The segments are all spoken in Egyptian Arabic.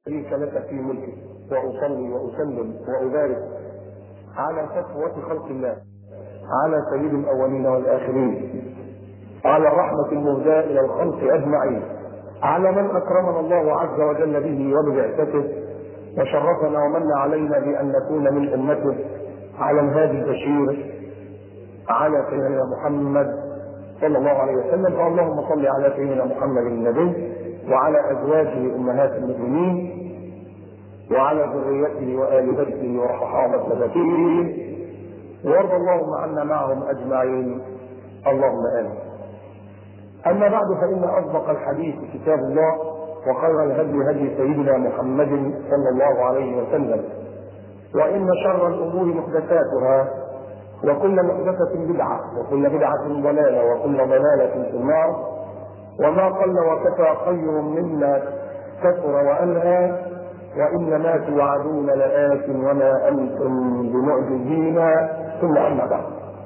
شريك لك في ملكك واصلي واسلم وابارك على صفوة خلق الله على سيد الاولين والاخرين على الرحمة المهداة الى الخلق اجمعين على من اكرمنا الله عز وجل به وببعثته وشرفنا ومن علينا بان نكون من امته على الهادي البشير على سيدنا محمد صلى الله عليه وسلم فاللهم صل على سيدنا محمد النبي وعلى ازواجه امهات المؤمنين وعلى ذريته وال بيته وصحابه نبيه وارض اللهم عنا معهم اجمعين اللهم امين اما بعد فان اصدق الحديث كتاب الله وخير الهدي هدي سيدنا محمد صلى الله عليه وسلم وان شر الامور محدثاتها وكل محدثة بدعة وكل بدعة ضلالة وكل ضلالة في النار وما قل وكفى خير مما كثر وألهى وإنما توعدون لآت وما أنتم بمعجزين ثم أما بعد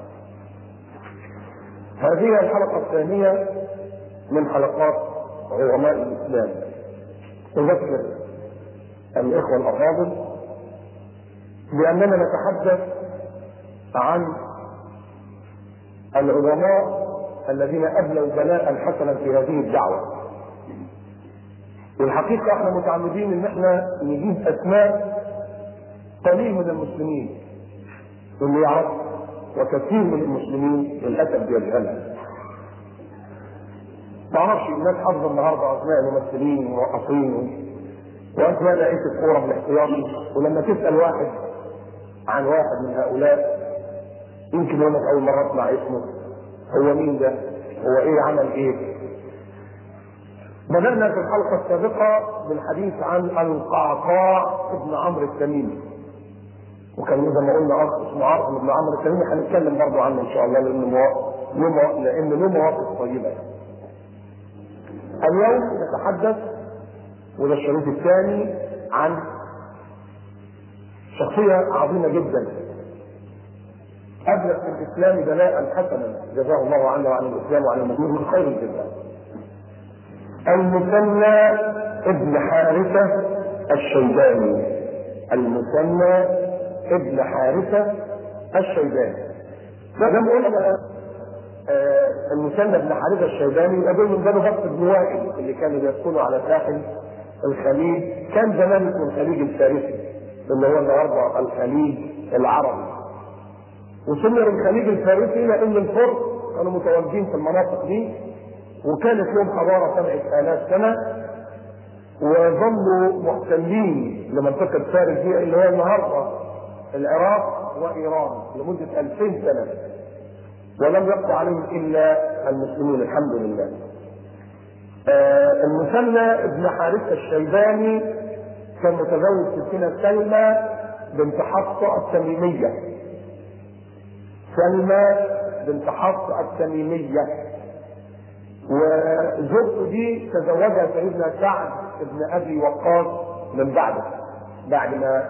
هذه الحلقة الثانية من حلقات علماء الإسلام أذكر الإخوة الأفاضل بأننا نتحدث عن العلماء الذين أبلوا بلاء حسنا في هذه الدعوة والحقيقة احنا متعمدين ان احنا نجيب اسماء قليل من المسلمين اللي يعرف وكثير من المسلمين للاسف بيجهلها. ما اعرفش الناس حافظه النهارده اسماء الممثلين والموقفين واسماء لعيبه الكوره بالاحتياطي ولما تسال واحد عن واحد من هؤلاء يمكن يقول لك اول مره اسمع اسمه هو مين ده؟ هو ايه عمل ايه؟ بدأنا في الحلقة السابقة بالحديث عن القعقاع ابن عمرو التميمي. وكان زي ما قلنا اخ اسمه عاصم بن عمرو التميمي هنتكلم برضه عنه ان شاء الله لانه مو... لان له مواقف طيبة. اليوم نتحدث وده الشريط الثاني عن شخصية عظيمة جدا أبلغ في الإسلام بلاء حسنا جزاه الله عنه وعن الإسلام وعن المسلمين من خير الجزاء. المثنى ابن حارثة الشيباني المثنى ابن حارثة الشيباني زي ما قلنا المثنى ابن حارثة الشيباني يقول من بنو بكر بن وائل اللي كانوا بيسكنوا على ساحل الخليج كان زمان اسمه الخليج الفارسي اللي هو النهارده الخليج العربي وسمي الخليج الفارسي لان الفرس كانوا متواجدين في المناطق دي وكانت لهم حضارة سبعة آلاف سنة وظلوا محتلين لمنطقة فارس دي اللي هي النهاردة العراق وإيران لمدة 2000 سنة ولم يبقى عليهم إلا المسلمين الحمد لله. آه المثنى ابن حارثة الشيباني كان متزوج ستنا سلمى بنت حفصة التميمية. سلمى بنت حفصة التميمية وزوجته دي تزوجها سيدنا سعد بن ابي وقاص من بعده بعد ما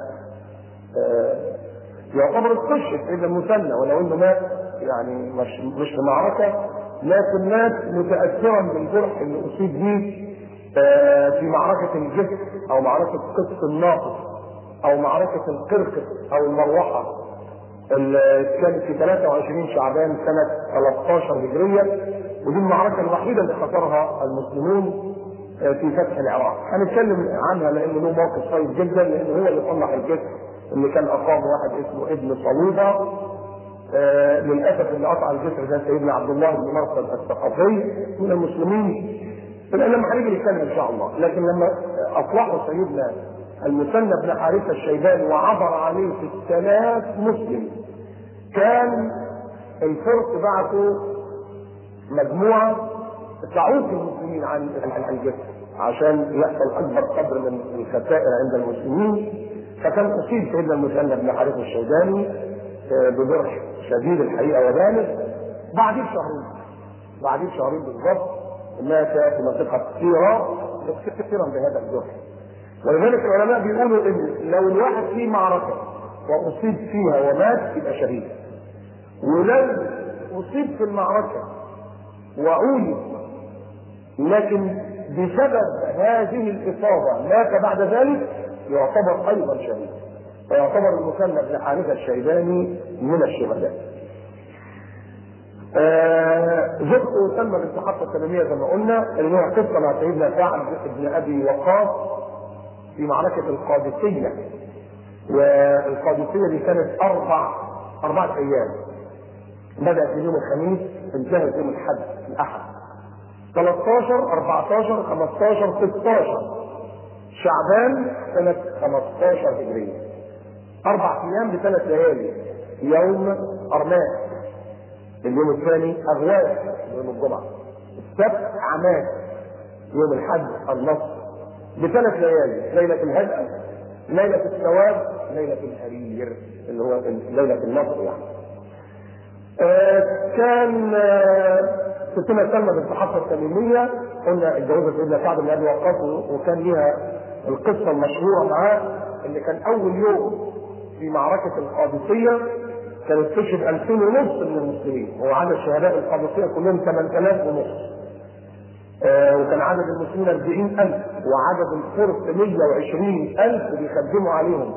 يعتبر استشهد سيدنا المثنى ولو انه مات يعني مش مش في معركه لكن مات متاثرا بالجرح اللي اصيب به في معركه الجسر او معركه قدس الناقص او معركه القرقس او المروحه اللي كانت في 23 شعبان سنه 13 هجريه ودي المعركه الوحيده اللي خسرها المسلمون في فتح العراق هنتكلم عنها لان له موقف طيب جدا لان هو اللي صلح الجسر اللي كان اقام واحد اسمه ابن صلوبه آه للاسف اللي قطع الجسر ده سيدنا عبد الله بن مرصد الثقفي من المسلمين لما هنيجي نتكلم ان شاء الله لكن لما اصلحوا سيدنا المثنى بن حارثه الشيباني وعبر عليه 6000 مسلم كان الفرس بعثوا مجموعه تعوق المسلمين عن الجسر عشان يحصل اكبر قدر من الخسائر عند المسلمين فكان اصيب سيدنا المثنى بن حارث الشيباني بجرح شديد الحقيقه وبالغ بعديه بشهرين بعديه بشهرين بالضبط مات في منطقه سيرة كثيرا بهذا الجرح ولذلك العلماء بيقولوا ان لو الواحد في معركه واصيب فيها ومات يبقى شهيد ولو اصيب في المعركه وعولي لكن بسبب هذه الإصابة مات بعد ذلك يعتبر أيضا شهيد ويعتبر المثنى بن حارثة الشيباني من الشهداء. آه زرت سلمى بنت حفصة السلمية زي ما قلنا اللي هي قصة مع سيدنا سعد بن أبي وقاص في معركة القادسية والقادسية دي كانت أربع أربعة أيام بدأت من يوم الخميس انتهت يوم الحد الأحد 13 14 15 16 شعبان سنة 15 هجرية أربع أيام بثلاث ليالي يوم أرماس اليوم الثاني أغواس يوم الجمعة السبت عماد يوم الحد النصر بثلاث ليالي ليلة الهدأ ليلة الثواب ليلة الحرير اللي هو ليلة النصر يعني آه كان آه ستنا سلمى بنت حفصه التميميه قلنا اتجوزت سيدنا سعد بن ابي وقاص وكان ليها القصه المشهوره معاه ان كان اول يوم في معركه القادسيه كانت تشهد 2000 ونص من المسلمين هو عدد شهداء القادسيه كلهم 8000 ونص آه وكان عدد المسلمين 40000 وعدد الفرس 120000 بيخدموا عليهم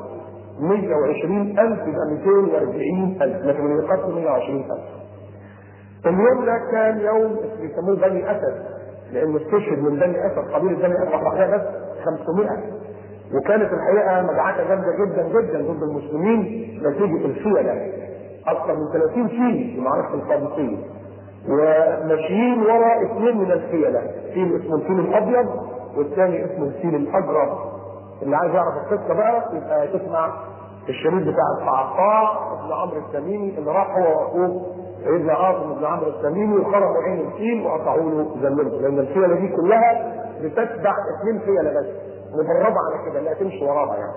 120000 يبقى 240000 لكن اللي يقتل 120000 اليوم ده كان يوم بيسموه بني اسد لانه استشهد من بني اسد قبيله بني اسد لوحدها بس 500 وكانت الحقيقه مدعكه جامده جدا جدا ضد المسلمين نتيجه الفيله اكثر من 30 فيل في معركه القادسيه وماشيين ورا اثنين من الفيله فيل اسمه الفيل الابيض والثاني اسمه الفيل الاجرب اللي عايز يعرف القصه بقى يبقى تسمع الشريط بتاع القعقاع ابن عمرو التميمي اللي راح هو واخوه سيدنا عاصم بن عمرو التميمي وخرجوا عين الفيل وقطعوا له ذنبه لان الفيله دي كلها بتتبع اثنين فيله بس مدربه على كده لا تمشي وراها يعني.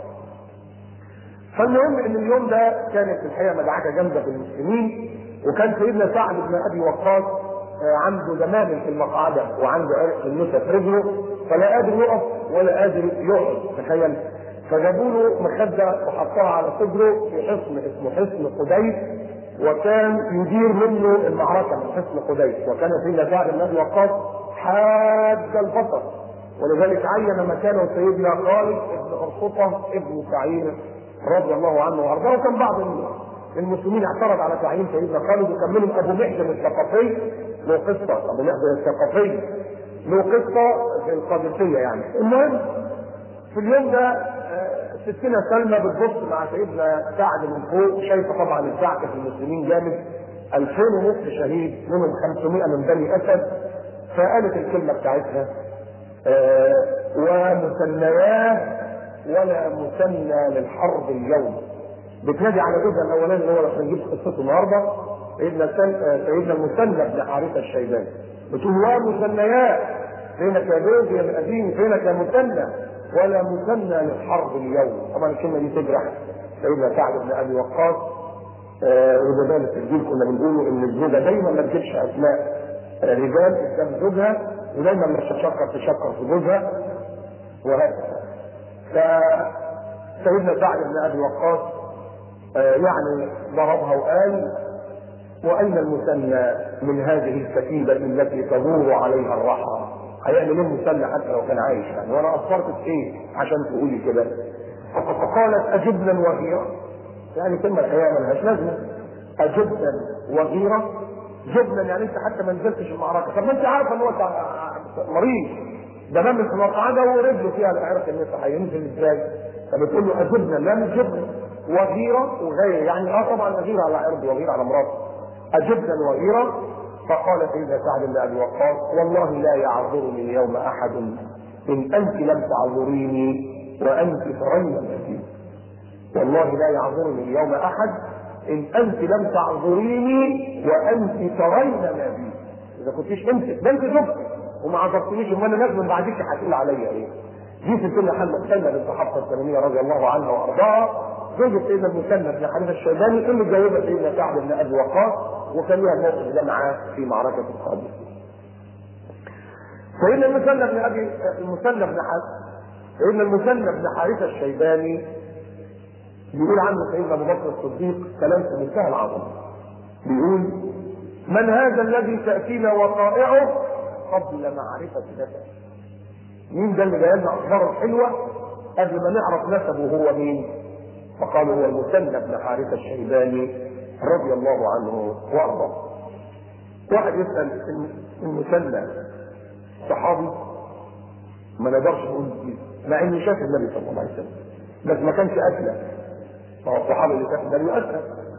فالمهم ان اليوم ده كانت الحقيقه مدعكه جامده بالمسلمين وكان سيدنا سعد بن ابي وقاص عنده دمامل في المقعده وعنده عرق في النسا في رجله فلا قادر يقف ولا قادر يقعد تخيل فجابوا له مخده وحطها على صدره في حصن اسمه حصن قديس وكان يدير منه المعركه من حصن قديس وكان سيدنا سعد بن ابي وقاص حاد البصر ولذلك عين مكانه سيدنا خالد بن ارقطه ابن سعيد رضي الله عنه وارضاه وكان بعض المسلمين اعترض على تعيين سيدنا خالد وكان منهم ابو محجن الثقفي له قصه ابو محجن الثقفي له قصه في القادسيه يعني المهم في اليوم ده ستنا سلمى بتبص مع سيدنا سعد من فوق شايفه طبعا الزعق في المسلمين جامد 2000 ونصف شهيد منهم 500 من بني اسد فقالت الكلمه بتاعتها آه ومثنياه ولا مثنى للحرب اليوم بتنادي على جوزها الاولاني اللي هو عشان نجيب قصته النهارده سيدنا سيدنا المثنى بن حارثه الشيباني بتقول ومثنيات فينك يا جوز يا ابن قديم فينك يا مثنى ولا مثنى للحرب اليوم طبعا الكلمه دي تجرح سيدنا سعد بن ابي وقاص آه وده في الجيل كنا بنقوله ان الزوجه دايما ما تجيبش اسماء رجال قدام زوجها ودايما ما تشكر تشكر في جوزها وهكذا فسيدنا سعد بن ابي وقاص آه يعني ضربها وقال واين المثنى من هذه الكتيبه التي تدور عليها الرحى هيعمل ايه المثنى حتى لو كان عايش يعني وانا اثرت في ايه عشان تقولي كده فقالت اجبنا وغيرا يعني كلمه الحقيقه ملهاش لازمه اجبنا وغيرا جبنا يعني انت حتى ما نزلتش المعركه طب ما انت عارفه ان هو مريض ده نام في مقعده ورجله فيها العرق النسا هينزل ازاي؟ فبتقول له اجبنا لا مش جبنا وغيره وغير يعني اه طبعا غيره على عرضه وغيره على مراته اجبنا وغيره فقال سيدنا سعد بن ابي وقاص والله لا يعذرني اليوم احد ان انت لم تعذريني وانت ترين النبي والله لا يعذرني اليوم احد ان انت لم تعذريني وانت ترين نبي اذا كنتيش انت ده انت شفت وما عذرتنيش امال الناس من بعدك هتقول عليا ايه دي ستنا حمد سلمى بنت حفصه الثمانيه رضي الله عنها وارضاها زوجة سيدنا المثنى بن حنيفه الشيباني اللي اتجوزها سيدنا سعد بن ابي وقاص وكان لها الموقف ده معاه في معركه القادسيه. سيدنا المثنى بن ابي المثنى بن سيدنا المثنى بن حارثه الشيباني بيقول عنه سيدنا ابو بكر الصديق كلام في منتهى العظمه. بيقول من هذا الذي تاتينا وقائعه قبل معرفه نفسه مين ده اللي جاي لنا اخباره الحلوه قبل ما نعرف نسبه هو مين فقالوا هو المثنى بن حارثه الشيباني رضي الله عنه وارضاه واحد يسال المثنى صحابي ما نقدرش نقول مع انه شاف النبي صلى الله عليه وسلم بس ما كانش اسلم فهو الصحابي اللي شاف النبي اسلم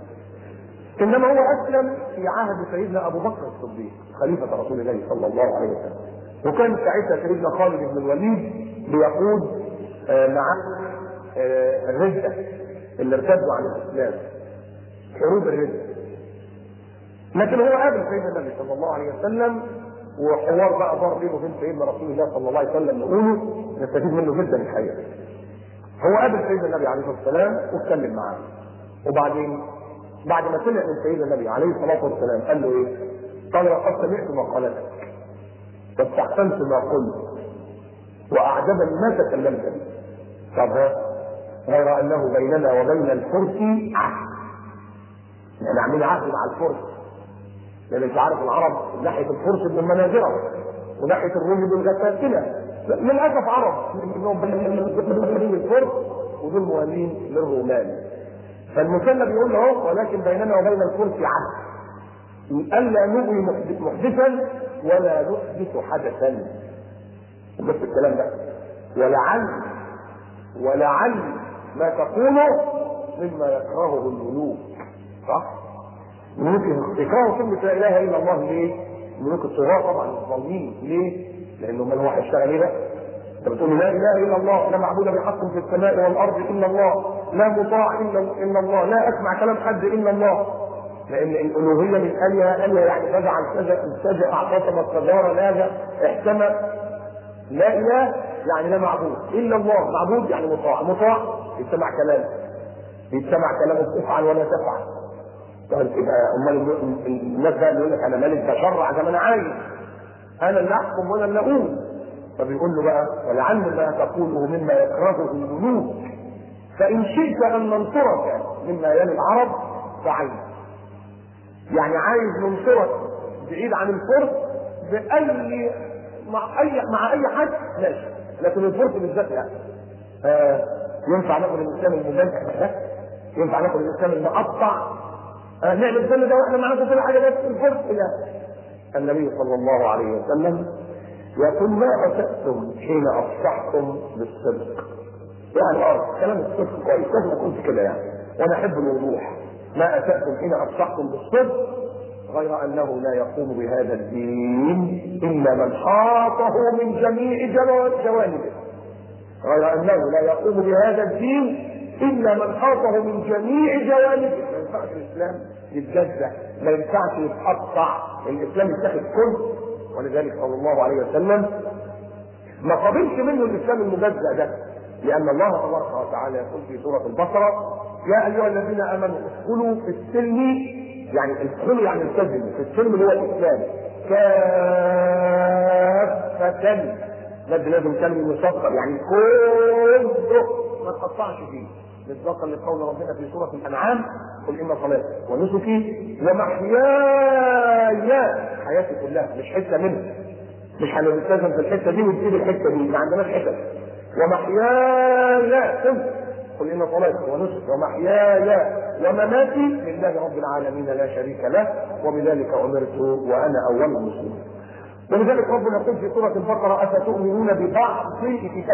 انما هو اسلم في عهد سيدنا ابو بكر الصديق خليفه رسول الله صلى الله عليه وسلم وكان ساعتها سيدنا خالد بن الوليد بيقود آه مع آه الرده اللي ارتدوا عن الاسلام حروب الرده لكن هو قابل سيدنا النبي صلى الله عليه وسلم وحوار بقى دار بينه وبين سيدنا رسول الله صلى الله عليه وسلم نقوله نستفيد منه جدا الحقيقه. هو قابل سيدنا النبي عليه الصلاه والسلام واتكلم معاه. وبعدين بعد ما سمع من سيدنا النبي عليه الصلاه والسلام قال له ايه؟ قال لقد سمعت مقالتك واستحسنت ما قلت واعجبني ما تكلمت به. طب ها غير انه بيننا وبين الفرس عهد. يعني عاملين عهد مع الفرس لان انت عارف العرب ناحيه الفرس ابن المنازره وناحيه الروم ابن الغساسنه للاسف عرب انهم بين الفرس ودول موالين للرومان فالمثنى بيقول له اهو ولكن بيننا وبين الفرس عهد الا نغوي محدثا ولا نحدث حدثا بس الكلام ده ولعل ولعل ما تقوله مما يكرهه الملوك صح؟ ملوك يكرهوا كلمة لا إله إلا الله ليه؟ ملوك الصغار طبعا الظالمين ليه؟ لأنه من هو هيشتغل إيه بقى؟ أنت بتقول لا إله إلا الله لا معبود بحق في السماء والأرض إلا الله لا مطاع إلا إلا الله لا أسمع كلام حد إلا الله لأن الألوهية من آلهة آلهة يعني فزع الفزع الفزع اعتصم التجارة لاذا احتمى لا إله يعني لا معبود إلا الله معبود يعني مطاع مطاع يسمع كلام يسمع كلامه تفعل ولا تفعل طيب يبقى امال الناس بقى اللي يقول لك انا مالك بشرع زي ما انا عايز انا اللي احكم وانا اللي اقول فبيقول له بقى ولعل ما تقوله مما يكرهه الملوك فان شئت ان ننصرك مما يلي العرب فعل يعني عايز ننصرك بعيد عن الفرس باي مع اي مع اي حد ماشي لكن الفرس بالذات لا آه ينفع ناخد الاسلام المباشر ده ينفع ناخد الاسلام المقطع آه نعمل كل ده واحنا معاكم كل حاجه بس الفرق لا النبي صلى الله عليه وسلم يقول ما اساتم حين افصحتم بالصدق يعني اه كلام الصدق كويس لازم اكون كده يعني وانا احب الوضوح ما اساتم حين افصحتم بالصدق غير انه لا يقوم بهذا الدين الا من حاطه من جميع جوانبه غير انه لا يقوم بهذا الدين الا من حاطه من جميع جوانبه ما ينفعش الاسلام يتجزا ما ينفعش يتقطع الاسلام يتاخد كل ولذلك صلى الله عليه وسلم ما قبلش منه الاسلام المجزا ده لان الله تبارك وتعالى يقول في سوره البقره يا ايها الذين امنوا ادخلوا في السلم يعني ادخلوا يعني التزموا في السلم اللي هو الاسلام كافة لازم لازم كلمة مصدر يعني كله ما تقطعش فيه مصداقا لقول ربنا في سورة الأنعام قل إن صلاتي ونسكي ومحياي حياتي كلها مش حتة منها مش هنلتزم في الحتة دي ونسيب الحتة دي ما عندناش حتت ومحياي تنسى قل إن صلاتي ونسكي ومحياي ومماتي لله رب العالمين لا شريك له وبذلك أمرت وأنا أول المسلمين ولذلك ربنا يقول في سورة البقرة أفتؤمنون ببعض في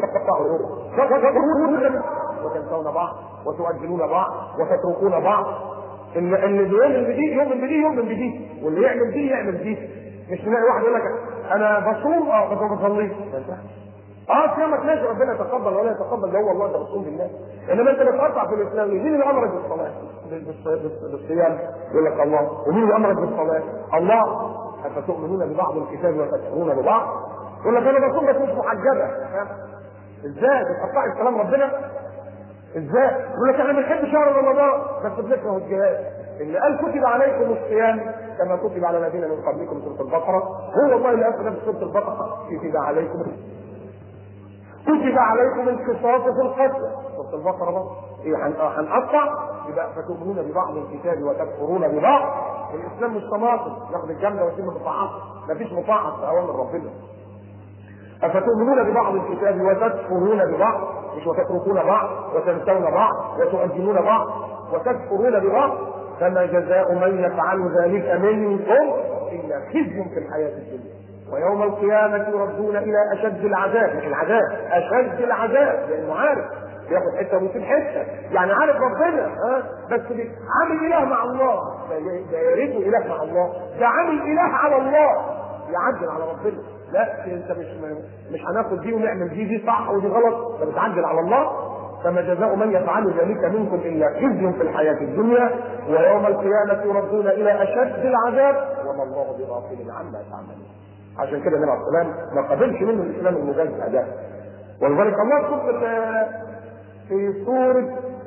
وتنسون بعض وتؤجلون بعض وتتركون بعض اللي اللي يؤمن بدي يؤمن بدي يؤمن بدي واللي يعمل دي يعمل دي مش تلاقي واحد يقول لك انا بصوم اه بس ما بصليش اه صيامك ماشي ربنا يتقبل ولا يتقبل ده هو الله ده رسول الله انما انت بتقطع في الاسلام مين اللي امرك بالصلاه؟ بالصيام يقول لك الله ومين اللي امرك بالصلاه؟ الله افتؤمنون ببعض الكتاب وتكفرون ببعض يقول لك انا بصوم بس مش محجبه ازاي بتقطعي كلام ربنا ازاي يقول لك احنا بنحب شهر رمضان بس بنكره الجهاد اللي قال كتب عليكم الصيام كما كتب على الذين من قبلكم سوره البقره هو الله اللي قال في سوره البقره كتب عليكم كتب عليكم القصاص في القتل سوره البقره بقى ايه هنقطع يبقى فتؤمنون ببعض الكتاب وتكفرون ببعض الاسلام مش طماطم ناخد الجنه ويتم مطاعات مفيش مطاعه في اوامر ربنا افتؤمنون ببعض الكتاب وتكفرون ببعض مش وتتركون بعض وتنسون بعض وتؤذنون بعض وتكفرون ببعض فما جزاء من يفعل ذلك منكم الا خزي في الحياه الدنيا ويوم القيامة يردون إلى أشد العذاب مش العذاب أشد العذاب لأنه عارف ياخد حته ويسيب حته يعني عارف ربنا ها بس عامل اله مع الله ده يا ريته اله مع الله ده عامل اله على الله يعدل على ربنا لا انت مش مش هناخد دي ونعمل دي دي صح ودي غلط ده بتعدل على الله فما جزاء من يفعل ذلك منكم الا خزي في الحياه الدنيا ويوم القيامه يردون الى اشد العذاب وما الله بغافل عما تعملون عشان كده النبي عليه السلام ما قبلش منه الاسلام المجزع ده ولذلك الله سبحانه في سورة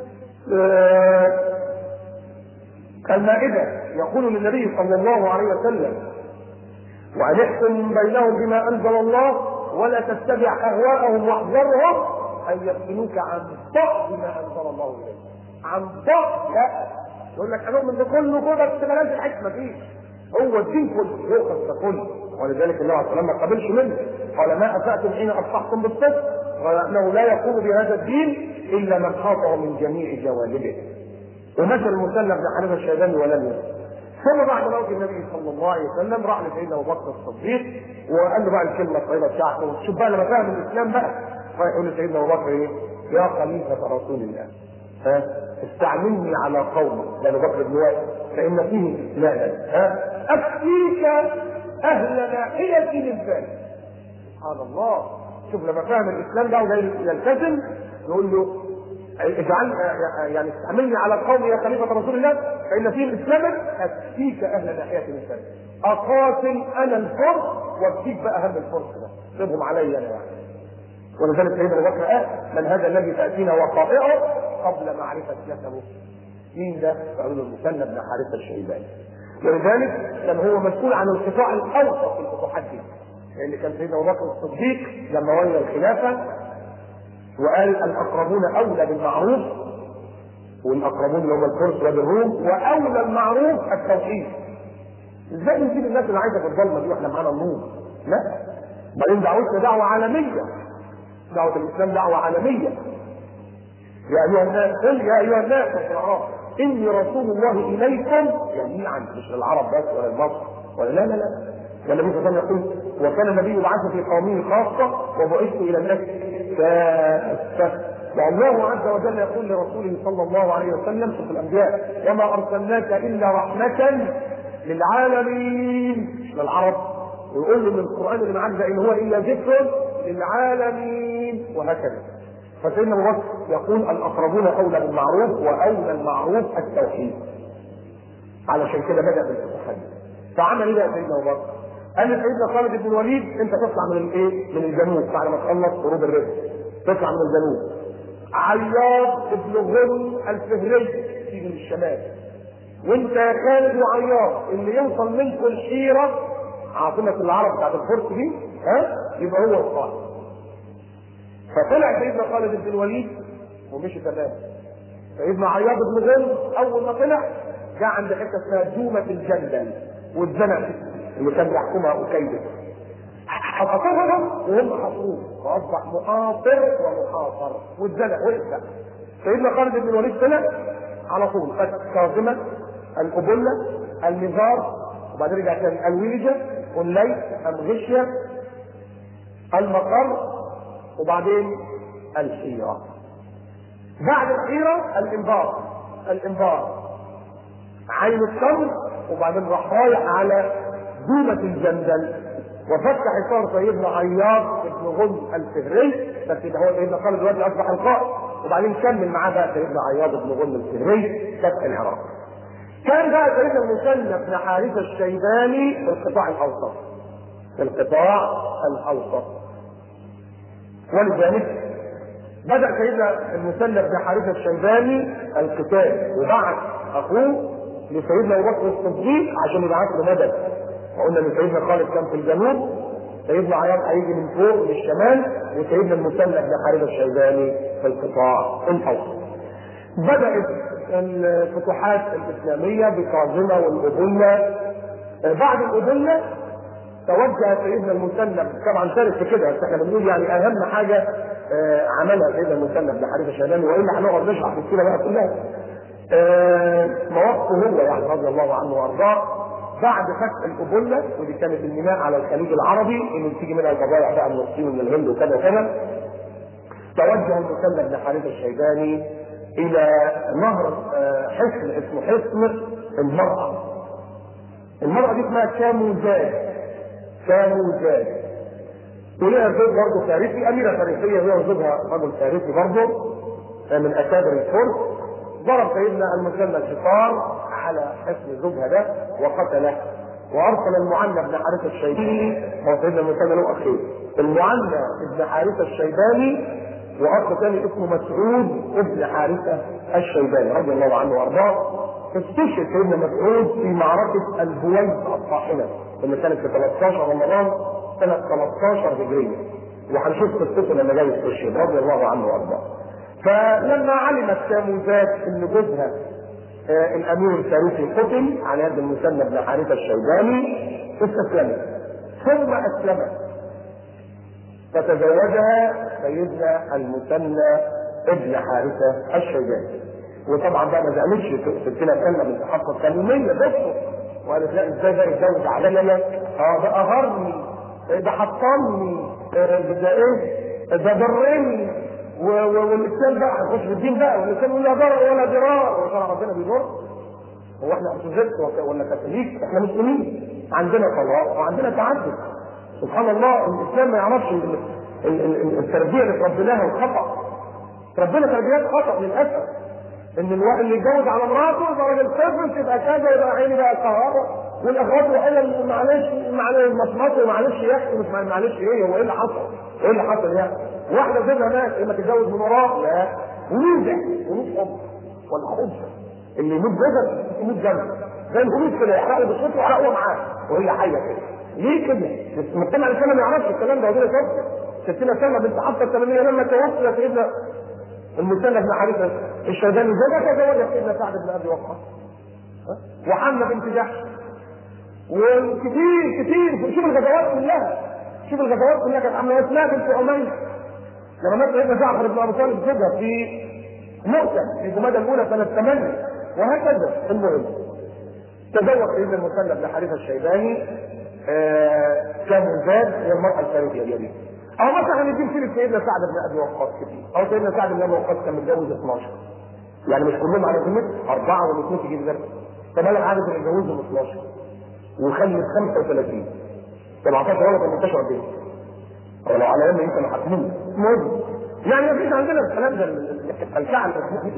المائدة يقول للنبي صلى الله عليه وسلم وأن احكم بينهم بما أنزل الله ولا تتبع أهواءهم واحذرهم أن يفتنوك عن بعض ما أنزل الله إليك عن بعض لا يقول لك أنا من ده كله كده بس بلاش الحكمة فيه هو الدين كله يؤخذ كله ولذلك الله عليه وسلم ما قبلش منه قال ما أسأتم حين أصبحتم بالصدق وأنه لا يقوم بهذا الدين إلا من خاطر من جميع جوانبه ومثل المسلم بن حنيفة الشيباني ولم يسلم ثم بعد موت النبي صلى الله عليه وسلم راح لسيدنا ابو بكر الصديق وقال له بقى الكلمه الطيبه بتاعته شوف بقى لما فهم الاسلام بقى فيقول لسيدنا ابو بكر ايه؟ يا خليفه رسول الله ها استعملني على قومي ده ابو بكر بن وائل فان فيه اسلاما ها اكفيك اهل ناحيه من ذلك سبحان الله شوف لما فهم الاسلام ده وجاي يلتزم يقول له اجعل يعني استعملني على القوم يا خليفه رسول الله فان فيهم اسلاما اكفيك اهل ناحيه من ذلك اقاتل انا الفرس واكفيك بقى هم الفرس ده سيبهم علي انا يعني ولذلك سيدنا ابو بكر قال من هذا الذي تاتينا وقائعه قبل معرفه نسبه مين ده؟ قالوا له المثنى بن حارثه الشيباني ولذلك كان هو مسؤول عن القطاع الاوسط في الفتوحات دي لان كان سيدنا ابو بكر الصديق لما ولى الخلافه وقال الاقربون اولى بالمعروف والاقربون اللي هم الفرس وبالروم واولى المعروف التوحيد ازاي نسيب الناس اللي عايشه في الظلمه دي واحنا معانا النور؟ لا بعدين دعوتنا دعوه عالميه دعوه الاسلام دعوه عالميه يا ايها الناس قل يا ايها الناس في الاعراف اني رسول الله اليكم جميعا مش للعرب بس ولا لمصر ولا لا لا لا ده النبي صلى الله عليه وسلم يقول وكان النبي يبعث في قومه خاصه وبعثت الى الناس كافه والله عز وجل يقول لرسوله صلى الله عليه وسلم في الانبياء وما ارسلناك الا رحمه للعالمين مش للعرب ويقول له من القران اللي معاك ده ان هو الا ذكر للعالمين وهكذا فسيدنا ابو بكر يقول الاقربون اولى بالمعروف واولى المعروف التوحيد علشان كده بدا بالفتوحات فعمل ايه بقى سيدنا ابو بكر؟ قال لسيدنا خالد بن الوليد انت تطلع من الايه؟ من الجنوب بعد ما تخلص هروب الرزق تطلع من الجنوب عياض بن غل الفهري تيجي من الشمال وانت يا خالد وعياض اللي يوصل منكم الحيره عاصمه العرب بتاعت الفرس دي ها يبقى هو القائد فطلع سيدنا خالد بن الوليد ومشي تمام سيدنا عياض بن غل اول ما طلع جاء عند حته اسمها دومه الجندل واتزنق اللي كان بيحكمها أكيد حفظهم وهم حصروه فأصبح محاصر ومحاصر واتزنق وقف سيدنا خالد بن الوليد طلع على طول خد كاظمة القبلة المزار وبعدين رجع تاني الويجة والليل الغشية المقر وبعدين الحيرة بعد الحيرة الإنبار الإنبار عين التمر وبعدين راح رايح على دومة الجندل وفتح حصار سيدنا عياض بن غل الفهري بس ده هو سيدنا خالد دلوقتي اصبح القائد وبعدين كمل معاه بقى سيدنا عياض بن غل الفهري فتح العراق. كان بقى سيدنا المثنى بن حارثه الشيباني في القطاع الاوسط. في القطاع الاوسط. ولذلك بدأ سيدنا المثنى بن حارثه الشيباني القتال وبعت اخوه لسيدنا ابو بكر الصديق عشان يبعث له مدد وقلنا ان سيدنا خالد كان في الجنوب سيدنا عياض هيجي من فوق للشمال وسيدنا المثنى بن حارثه الشيباني في القطاع الاوسط. بدات الفتوحات الاسلاميه بكاظمه والابله بعد الابله توجه سيدنا المسلم طبعا شارك في كده بس احنا بنقول يعني اهم حاجه آه عملها سيدنا المسلم بن حارثه الشيباني والا هنقعد نشرح في السيره بقى كلها. آه مواقفه هو يعني رضي الله عنه وارضاه بعد فتح القبله ودي كانت الميناء على الخليج العربي اللي بتيجي منها البضائع بقى من الصين ومن الهند وكذا وكذا توجه المسلم بن حارثه الشيباني الى نهر آه حصن اسمه حصن المرأة. المرأة دي اسمها كاموزاد كاموزاد ولها زوج برضه فارسي أميرة فارسية هي وزوجها رجل فارسي برضه من أكابر الفرس ضرب سيدنا المسلم الحصار على حصن زوجها ده وقتله وارسل المعنى بن حارثه الشيباني هو سيدنا المسلم له اخيه المعنى بن حارثه الشيباني واخ ثاني اسمه مسعود ابن حارثه الشيباني رضي الله عنه وارضاه استشهد سيدنا مسعود في معركه البويض الطاحنه اللي كانت في 13 رمضان سنه 13 هجريه وهنشوف قصته لما جاي استشهد رضي الله عنه وارضاه فلما علمت كاموزات ان جوزها آه الامير الفاروسي قتل على يد المسلم بن حارثه الشيباني استسلمت ثم اسلمت فتزوجها سيدنا المثنى ابن حارثه الشيباني وطبعا بقى ما زعلتش قلت لها كلمه من تحقق كلميه بصوا وقالت لا ازاي ده يتجوز عليا اه ده قهرني ده حطمني ده ايه ده ضرني والاسلام بقى هنخش في الدين بقى والاسلام يقول لا ضرر ولا ضرار وشرع ربنا بيضر هو احنا ارثوذكس ولا كاثوليك احنا مسلمين عندنا طلاق وعندنا تعدد سبحان الله الاسلام ما يعرفش التربيه اللي تربيناها الخطا ربنا تربيات خطا للاسف ان الواحد اللي يتجوز على مراته يبقى راجل طفل تبقى كذا يبقى عيني بقى كهرباء والاخوات وقال معلش معلش مصمته معلش يحكي مش معلش ايه هو ايه اللي حصل؟ ايه اللي حصل يعني؟ واحده زوجها مات اما تتجوز من وراه لا ونوزع ونوز حب ولا خبز اللي يموت جوزها يموت جنبه زي الهروب كده يحرقوا بصوته ويحرقوا معاه وهي حيه كده ليه كده؟ المجتمع الاسلامي ما يعرفش الكلام ده ودول شفت ستنا سلمى بنت حفصه الثمانيه لما توفي سيدنا المثنى بن حارثه الشيباني زوجها تزوجها سيدنا سعد بن ابي وقاص وحمله بنت جحش وكتير كتير شوف الغزوات كلها شوف الغزوات كلها كانت عامله اسمها بنت اميه لما مات سيدنا جعفر بن ابي طالب زوجها في مؤتة في جمادى الاولى سنه 8 وهكذا المهم تزوج سيدنا المثنى بن حارثه الشيباني آه كان زاد هي المراه الفارسيه اليمين او مثلا نجيب سيره سيدنا سعد بن ابي وقاص كتير او سيدنا سعد بن ابي وقاص كان متجوز 12 يعني مش كلهم على ذمته اربعه ولا اثنين تجيب ذنب طب انا عارف ان اتجوزهم 12 وخلف 35 17 ولا 18 بنت ولو على يوم يمكن حاكمين المهم يعني ما فيش عندنا الكلام ده الكعب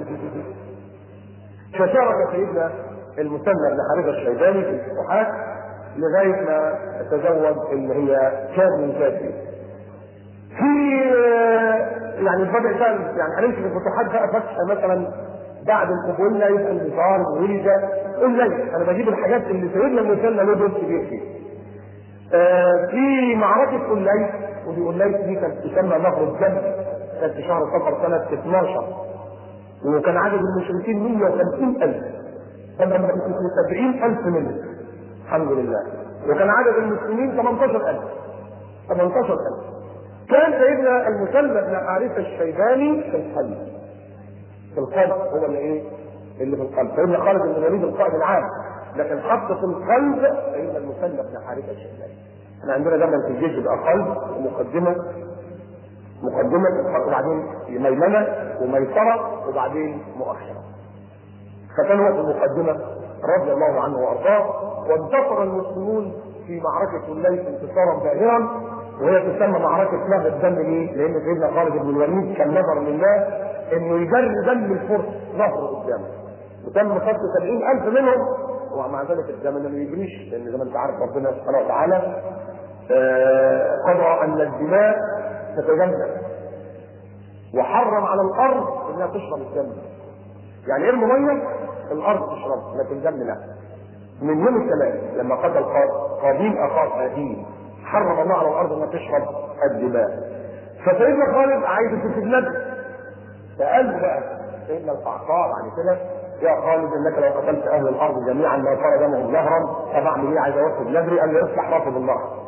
فشارك سيدنا المثنى بن حارثه الشيباني في الفتوحات لغايه ما تزوج اللي هي كان من ذاتي في يعني البدء بقى يعني هنمشي في الفتوحات بقى فتح مثلا بعد القبول يبقى النزار ولد قليل انا بجيب الحاجات اللي سيدنا المثنى له دور كبير فيها. آه في معركة قليل ودي قليل دي كانت تسمى نهر الجنة كانت في شهر صفر سنة 12 وكان عدد المشركين 150 ألف كان 70 ألف منهم الحمد لله وكان عدد المسلمين 18 ألف 18 ألف كان سيدنا المثنى بن حارثة الشيباني في القلب في القلب هو اللي ايه؟ اللي في القلب سيدنا خالد بن الوليد القائد العام لكن حط في القلب سيدنا المثنى بن حارثة الشيباني احنا عندنا دايما في الجيش بيبقى قلب ومقدمة مقدمة وبعدين ميمنة وميسرة وبعدين مؤخرة فكان هو في المقدمة رضي الله عنه وارضاه وانتصر المسلمون في معركة الليث انتصارا باهرا وهي تسمى معركة نهر الدم ليه؟ لأن سيدنا خالد بن الوليد كان نظر لله إنه يجري دم الفرس نهر قدامه. وتم قتل 70000 منهم ومع ذلك الدم ما يجريش لأن زي ما أنت عارف ربنا سبحانه وتعالى آه قضى أن الدماء تتجمد وحرم على الأرض إنها تشرب الدم. يعني ارموا مية الأرض تشرب لكن دم لا. من يوم الثلاث لما قتل قابيل أخاه هابيل حرم الله على الارض انها تشرب الدماء فسيدنا خالد عايز يشوف النبي فقال بقى سيدنا القعقاع بعد كده يا خالد انك لو قتلت اهل الارض جميعا ما صار دمهم نهرا طب اعمل ايه عايز اوصل نذري قال لي اصلح رافض النهر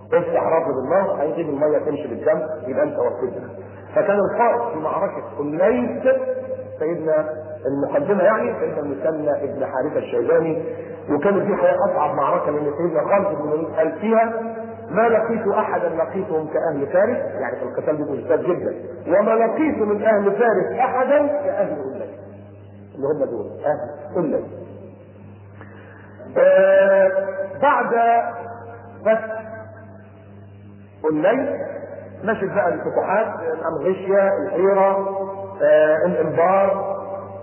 افتح رافض النار هيجيب الميه تمشي بالدم يبقى انت وفيتها فكان الفرق في معركه الليث سيدنا المقدمه يعني سيدنا المثنى ابن حارثه الشيباني وكانت دي حقيقه اصعب معركه لان سيدنا خالد بن الوليد قال فيها ما لقيت احدا لقيتهم كاهل فارس يعني في القتال بيكون شداد جدا وما لقيت من اهل فارس احدا كاهل الليل اللي هم دول اهل الليل آه بعد فتح الليل مشت بقى الفتوحات الامغشيا الحيره آه الانبار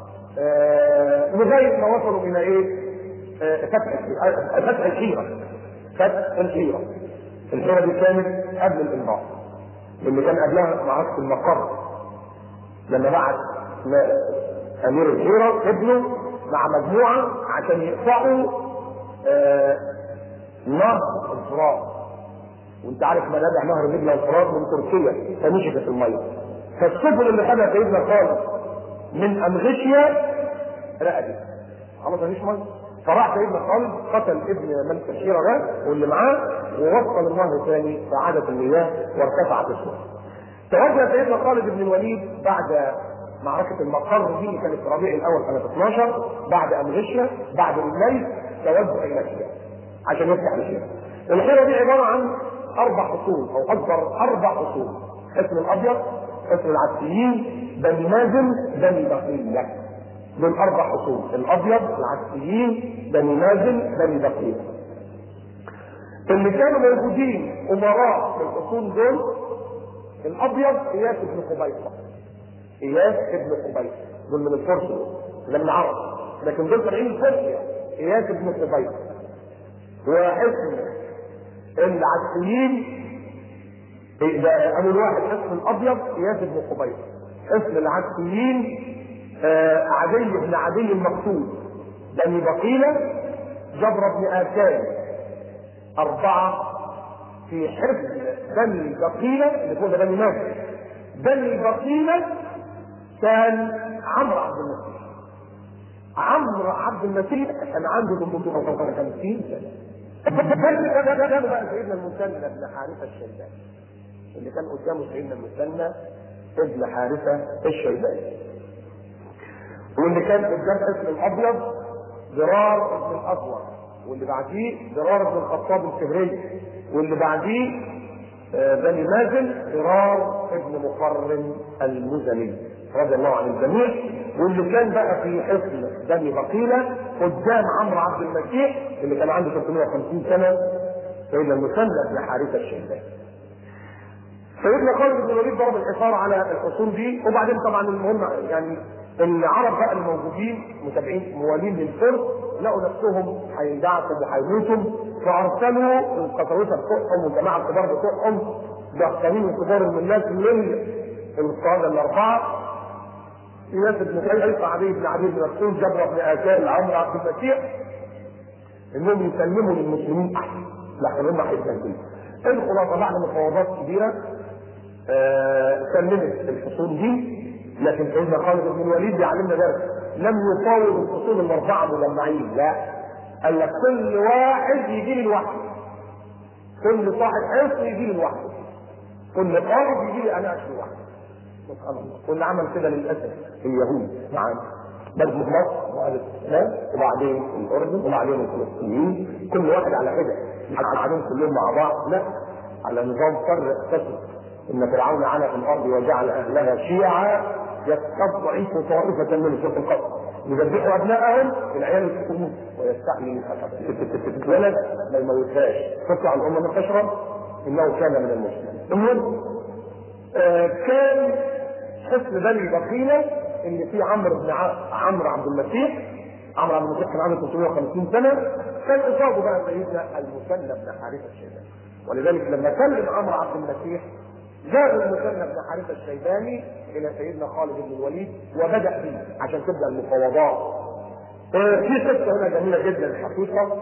آه لغايه ما وصلوا الى ايه؟ آه فتح فتح الحيره فتح الحيره الحيره دي كانت قبل الانبار اللي كان قبلها معركه المقر لما بعت امير الحيره ابنه مع مجموعه عشان يقطعوا آه نهر الفرات وانت عارف منابع نهر النيل والفرات من تركيا فنشفت في الميه فالسفن اللي خدها سيدنا خالد من امغشيا رقدت خلاص مفيش ميه فراح سيدنا خالد قتل ابن ملك الحيره ده واللي معاه ووصل النهر ثاني فعادت المياه وارتفعت السفن توجه سيدنا خالد بن الوليد بعد معركة المقر دي اللي كانت في ربيع الأول سنة 12 بعد أمغشيا بعد الليل توجه إلى الحيرة عشان يفتح الحيرة. الحيرة دي عبارة عن أربع فصول أو أكبر أربع فصول حصن الأبيض حصن العسكريين بني مازن بني بقية دول أربع فصول الأبيض العسكريين بني مازن بني بقية اللي كانوا موجودين أمراء في الفصول دول الأبيض إياس بن قبيصة اياس ابن قبيس دول من الفرس ده من العرب لكن دول طالعين الفرس اياس ابن قبيس وحسن العسكريين ده اول واحد حسن الابيض اياس ابن قبيس حسن العسكريين آه عدي بن عدي المقتول بني بقيله جبر بن اتان اربعه في حفظ بني بقيله اللي هو ده بني مازن بني بقيله كان عمرو عبد المسيح عمرو عبد المسيح كان عنده 350 سنه كان بقى سيدنا المثنى ابن حارثه الشيباني اللي كان قدامه سيدنا المثنى ابن حارثه الشيباني واللي كان قدام اسم الابيض ضرار ابن الاسود واللي بعديه ضرار ابن الخطاب الفهري واللي بعديه بني مازن ضرار ابن مقرن المزني رضي الله عن الجميع واللي كان بقى في حصن بني بقيله قدام عمرو عبد المسيح اللي كان عنده 350 سنه سيدنا المثنى بن حارثه الشيباني. سيدنا خالد بن الوليد ضرب الحصار على الحصون دي وبعدين طبعا المهم يعني العرب بقى الموجودين متابعين موالين للفرس لقوا نفسهم هيندعسوا وهيموتوا فارسلوا القساوسه بتوعهم والجماعه الكبار بتوعهم ضغطانين الكبار الملاك من القاده الاربعه اياس بن قيس عدي بن عدي بن مسعود جبر بن اتان عمرو عبد المسيح انهم يسلموا للمسلمين احسن لكن هم هيتبهدلوا الخلاصه بعد مفاوضات كبيره آه سلمت الفصول دي لكن سيدنا خالد بن الوليد بيعلمنا درس لم يفاوض الفصول الاربعه مجمعين لا قال لك كل واحد يجي لي لوحده كل صاحب حصن يجي لي لوحده كل قائد يجي لي انا اشي لوحده سبحان الله واللي عمل كده للاسف اليهود معانا بدء مصر وقال الاسلام وبعدين الاردن وبعدين الفلسطينيين كل واحد على حده مش قاعدين كلهم مع بعض لا على نظام فرق قسم ان فرعون علا في الارض وجعل اهلها شيعا يستضعف طائفه من سوق القصر يذبحوا ابنائهم العيال يسكتوا ويستحيي الولد ما يموتهاش تطلع الامه من تشرب انه كان من المسلمين المهم آه كان حسن بني بقيله اللي فيه عمرو بن عمرو عبد المسيح عمرو عبد المسيح كان عنده 350 سنه كان اصابه بقى سيدنا المثنى بن حارثه الشيباني ولذلك لما سلم عمرو عبد المسيح جاء المثنى بن حارثه الشيباني الى سيدنا خالد بن الوليد وبدا به عشان تبدا المفاوضات. آه في قصه هنا جميله جدا الحقيقه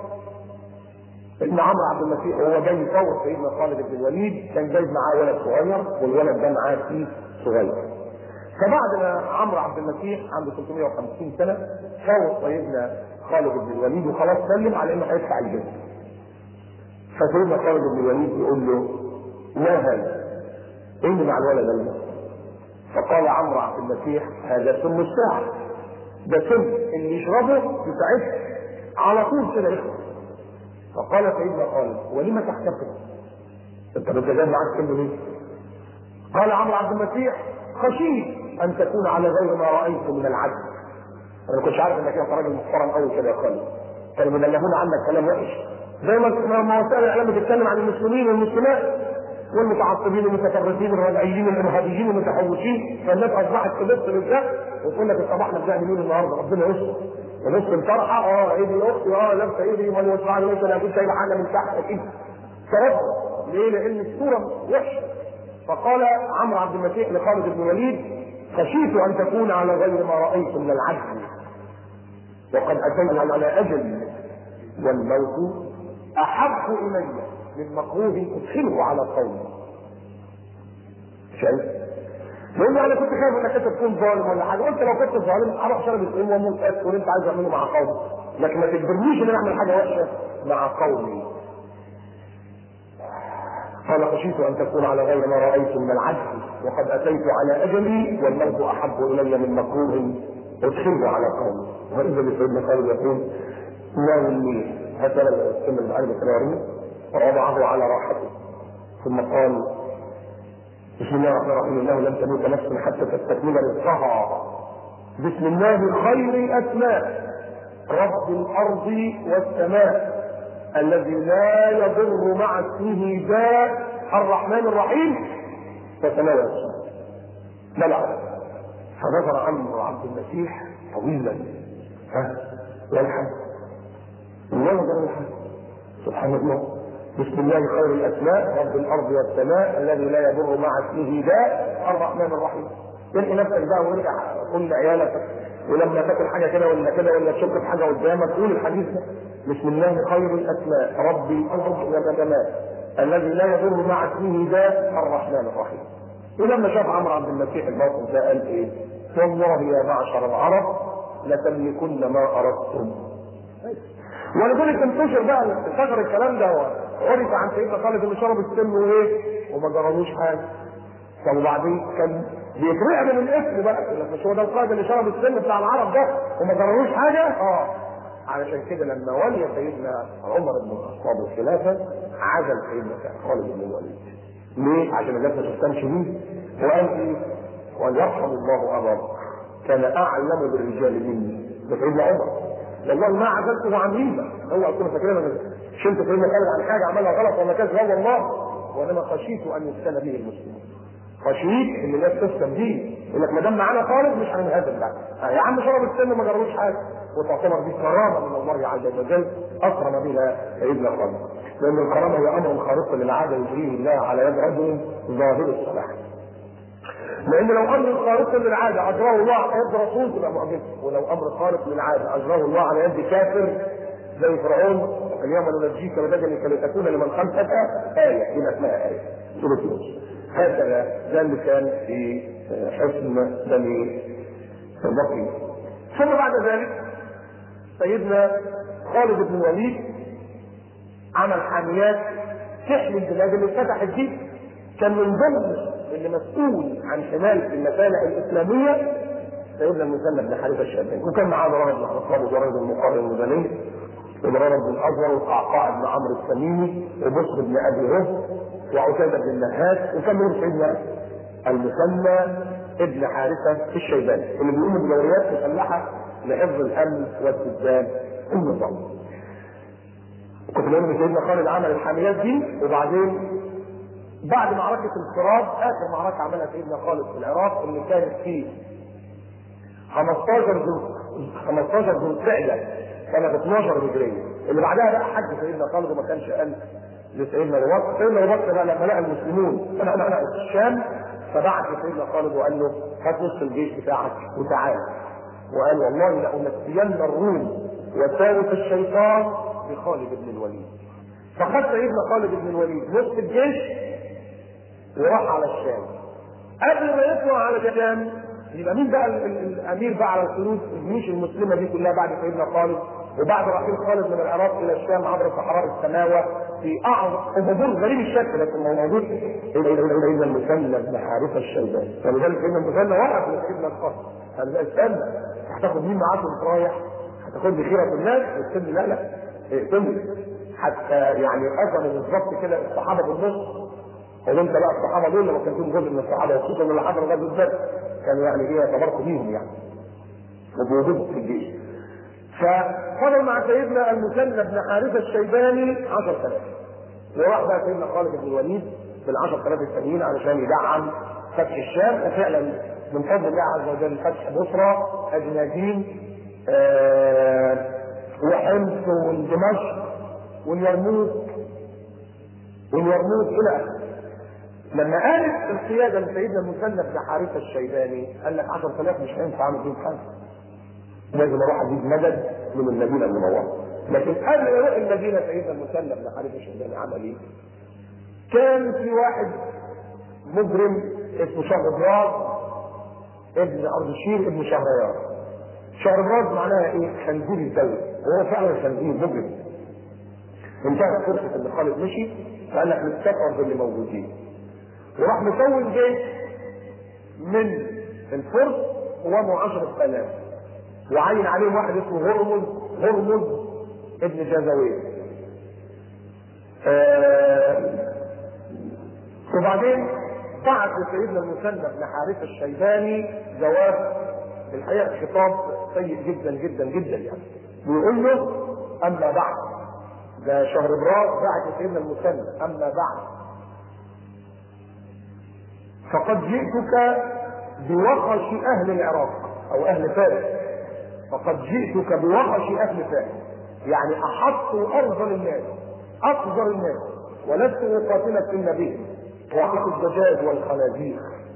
ان عمرو عبد المسيح وهو جاي يفاوض سيدنا خالد بن الوليد كان جايب معاه ولد صغير والولد ده معاه كيس صغير. فبعد ما عمرو عبد المسيح عنده 350 سنه فاوض سيدنا خالد بن الوليد وخلاص سلم على انه هيدفع الجزيه. فسيدنا خالد بن الوليد يقول له ما هذا؟ ايه اللي مع الولد ده؟ فقال عمرو عبد المسيح هذا سم الساعة ده سم اللي يشربه يساعده على طول كده يخلص فقال سيدنا خالد ولم تحتفل؟ انت بتجاب معاك سم ليه؟ قال عمرو عبد المسيح خشيت ان تكون على غير ما رايت من العدل انا ما كنتش عارف انك انت راجل محترم قوي كده يا خالد كانوا بيبلغونا عنك كلام وحش زي ما ما وسائل الاعلام بتتكلم عن المسلمين والمسلمات والمتعصبين والمتفرجين والرجعيين والارهابيين والمتحوشين فالناس اصبحت تبص للده وتقول لك الصباح احنا بنعمل مين النهارده ربنا يستر ونص الفرحه اه ايه دي اختي اه لابسه ايه دي امال يوسع لي انا كنت شايله حاجه من تحت اكيد فرد ليه؟ لان الصوره وحشه فقال عمرو عبد المسيح لخالد بن الوليد خشيت ان تكون على غير ما رايت من العدل وقد اتيت على اجل والموت احب الي من مكروه ادخله على قومي شايف؟ لان انا كنت خايف انك انت تكون ظالم ولا حاجه قلت لو كنت ظالم اروح شرب الاسلام واموت اسف واللي انت عايز اعمله مع قومي لكن ما تجبرنيش ان انا اعمل حاجه وحشه مع قومي قال خشيت ان تكون على غير ما رايت من العدل وقد اتيت على اجلي والموت احب الي من مكروه ادخله على قومي واذا بسيدنا خالد يقول ناولني هكذا السن العلم الكراري ووضعه على راحته ثم قال بسم الله الرحمن الرحيم انه لم تموت نفس حتى تستكمل رزقها بسم الله خير الاسماء رب الارض والسماء الذي لا يضر مع اسمه داء الرحمن الرحيم فتناول السماء بلع فنظر عمرو عبد المسيح طويلا ها يلحم لا نظر يلحم سبحان الله بسم الله خير الاسماء رب الارض والسماء الذي لا يضر مع اسمه داء الرحمن الرحيم تلقي نفسك بقى وارجع كل عيالك ولما تاكل حاجه كده ولا كده ولا تشك في حاجه قدامك قول الحديث ده بسم الله خير الاسماء رب الارض والسماء الذي لا يضر مع اسمه داء الرحمن الرحيم ولما شاف عمرو عبد المسيح الموقف ده قال ايه؟ والله يا معشر العرب لتملكن ما اردتم ولذلك انتشر بقى انتشر الكلام ده وعرف عن سيدنا خالد اللي شرب السم وايه وما جرالوش حاجه طب وبعدين كان بيترعب من الاسم بقى يقول لك مش هو ده القائد اللي شرب السم بتاع العرب ده وما جرالوش حاجه اه علشان كده لما ولي سيدنا عمر بن الخطاب الخلافه عزل سيدنا خالد بن الوليد ليه؟ عشان الناس ما تهتمش بيه وقال ايه؟ وان يرحم الله ابا بكر كان اعلم بالرجال مني ده سيدنا عمر والله ما عزلته عن ريبه هو اكون فاكرين انا شلت سيدنا خالد عن حاجه عملها غلط ولا كذا لا والله وانما خشيت ان يفتن به المسلمون خشيت ان الناس تفتن به يقول لك ما دام معانا خالد مش هننهزم بقى يا عم شرب السن ما جربوش حاجه وتعتبر دي كرامه من الله عز وجل اكرم بها سيدنا خالد لان الكرامه هي امر خارق للعاده يجريه الله على يد رجل ظاهر الصلاح لان لو امر خارق للعاده اجراه الله على يد رسول تبقى معجزه ولو امر خارق للعاده اجراه الله على يد كافر زي فرعون اليوم ننجيك بدنك لتكون لمن خلفك ايه دي اسمها ايه سوره يوسف هكذا ده اللي كان في حسن بني بكر ثم بعد ذلك سيدنا خالد بن الوليد عمل حاميات تحمي البلاد اللي اتفتحت دي كان من ضمن اللي مسؤول عن حمايه المسالح الاسلاميه سيدنا المثنى بن حارثه الشافعي وكان معاه ضرائب بن الخطاب وضرائب المقارن المدني وضرائب بن الازهر وقعقاع بن عمرو التميمي وبصر بن ابي رزق وعتيبه بن النهاس وكان منهم سيدنا المثنى ابن حارثه الشيباني اللي بيقوموا بدوريات مسلحه لحفظ الامن والسجان النظام. كنت بقول ان سيدنا خالد عمل الحاميات دي وبعدين بعد معركة الفراد آخر معركة عملها سيدنا خالد في العراق اللي كانت في 15 ذو 15 ذو القعدة سنة 12 هجرية اللي بعدها بقى حج سيدنا خالد وما كانش قال لسيدنا ابو بكر سيدنا ابو بكر بقى لما لقى المسلمون انا انا انا في الشام فبعت لسيدنا خالد وقال له هات نص الجيش بتاعك وتعال وقال والله لأمسين الروم وساوس الشيطان بخالد بن الوليد فخد سيدنا خالد بن الوليد نص الجيش وراح على الشام قبل ما يطلع على الشام يبقى مين بقى ال- ال- الامير بقى على الخلود الجيوش المسلمه دي كلها بعد سيدنا خالد وبعد رحيل خالد من العراق الى الشام عبر صحراء السماوه في اعظم وموجود غريب الشكل لكن هو موجود سيدنا المثنى بن حارثه الشيباني ولذلك سيدنا المثنى وقف لسيدنا القصر قال لا استنى هتاخد مين معاك وانت رايح؟ هتاخد لي خيره الناس؟ قلت لا لا اقتلني حتى يعني قسموا بالظبط كده الصحابه بالنص قال انت بقى الصحابه دول لما كان فيهم جزء من الصحابه وخصوصا اللي حضروا غزوه بدر كانوا يعني ايه يتباركوا بيهم يعني وبوجودهم في الجيش ففضل مع سيدنا المثنى بن حارثه الشيباني 10000 وراح بقى سيدنا خالد بن الوليد بال 10000 التانيين علشان يدعم فتح الشام وفعلا من فضل الله عز وجل فتح بصرى اجنادين آه وحمص ودمشق واليرموك واليرموك الى اخره لما قالت القياده لسيدنا المثنى بن حارثه الشيباني قال لك 10000 مش هينفع اعمل فيهم حاجه لازم اروح اجيب مدد من المدينه المنوره لكن قبل ما يروح المدينه سيدنا المثنى بن حارثه الشيباني عمل ايه؟ كان في واحد مجرم اسمه شهربراز ابن ارضشير ابن شهريار شهربراز معناها ايه؟ خنزير الدوله وهو فعلا خنزير مجرم انتهت فرصه ان خالد مشي فقال لك نستقر باللي موجودين وراح مكون جيش من الفرس قوامه 10000 وعين عليهم واحد اسمه هرمز هرمز ابن جازويه آه وبعدين بعت لسيدنا المثنى بن حارثه الشيباني جواب الحقيقه خطاب سيء جدا جدا جدا يعني بيقول له اما بعد ده شهر براز بعت لسيدنا المثنى اما بعد فقد جئتك بوخش اهل العراق او اهل فارس فقد جئتك بوخش اهل فارس يعني احط ارذل الناس اقذر الناس ولست اقاتلك الا بهم وحط الدجاج والخنازير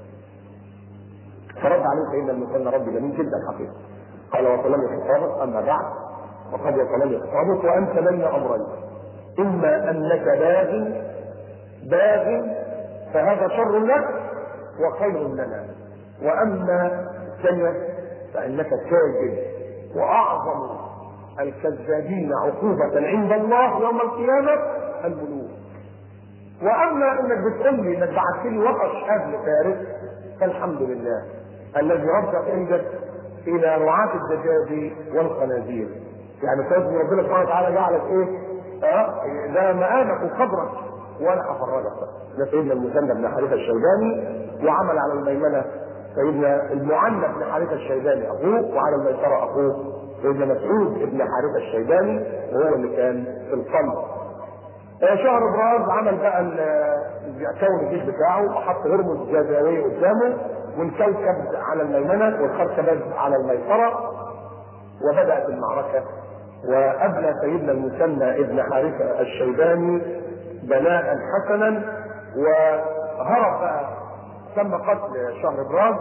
فرد عليه سيدنا المثنى ربي جميل جدا حقيقه قال وصلني خطابك اما بعد وقد وصلني خطابك وانت بين امرين اما انك باغ باغ فهذا شر لك وخير لنا واما الثانيه فانك كاذب واعظم الكذابين عقوبة عند الله يوم القيامة الملوك. وأما أنك بتقول لي إنك بعت لي وحش أهل فارس فالحمد لله الذي ردك عندك إلى رعاة الدجاج والخنازير. يعني سيدنا ربنا سبحانه وتعالى جعلك إيه؟ أه؟ ده مقامك وقدرك وأنا هفرجك. ده سيدنا المثنى بن حارثة الشيباني وعمل على الميمنة سيدنا المعنى بن حارثة الشيباني أبوه وعلى الميسرة أخوه سيدنا مسعود بن حارثة الشيباني وهو اللي كان في القلب. شهر براز عمل بقى كون الجيش بتاعه وحط هرمز جزاوي قدامه والكوكب على الميمنة والخركبات على الميسرة وبدأت المعركة وأبنى سيدنا المثنى ابن حارثة الشيباني بناء حسنا وهرب بقى تم قتل شهر براز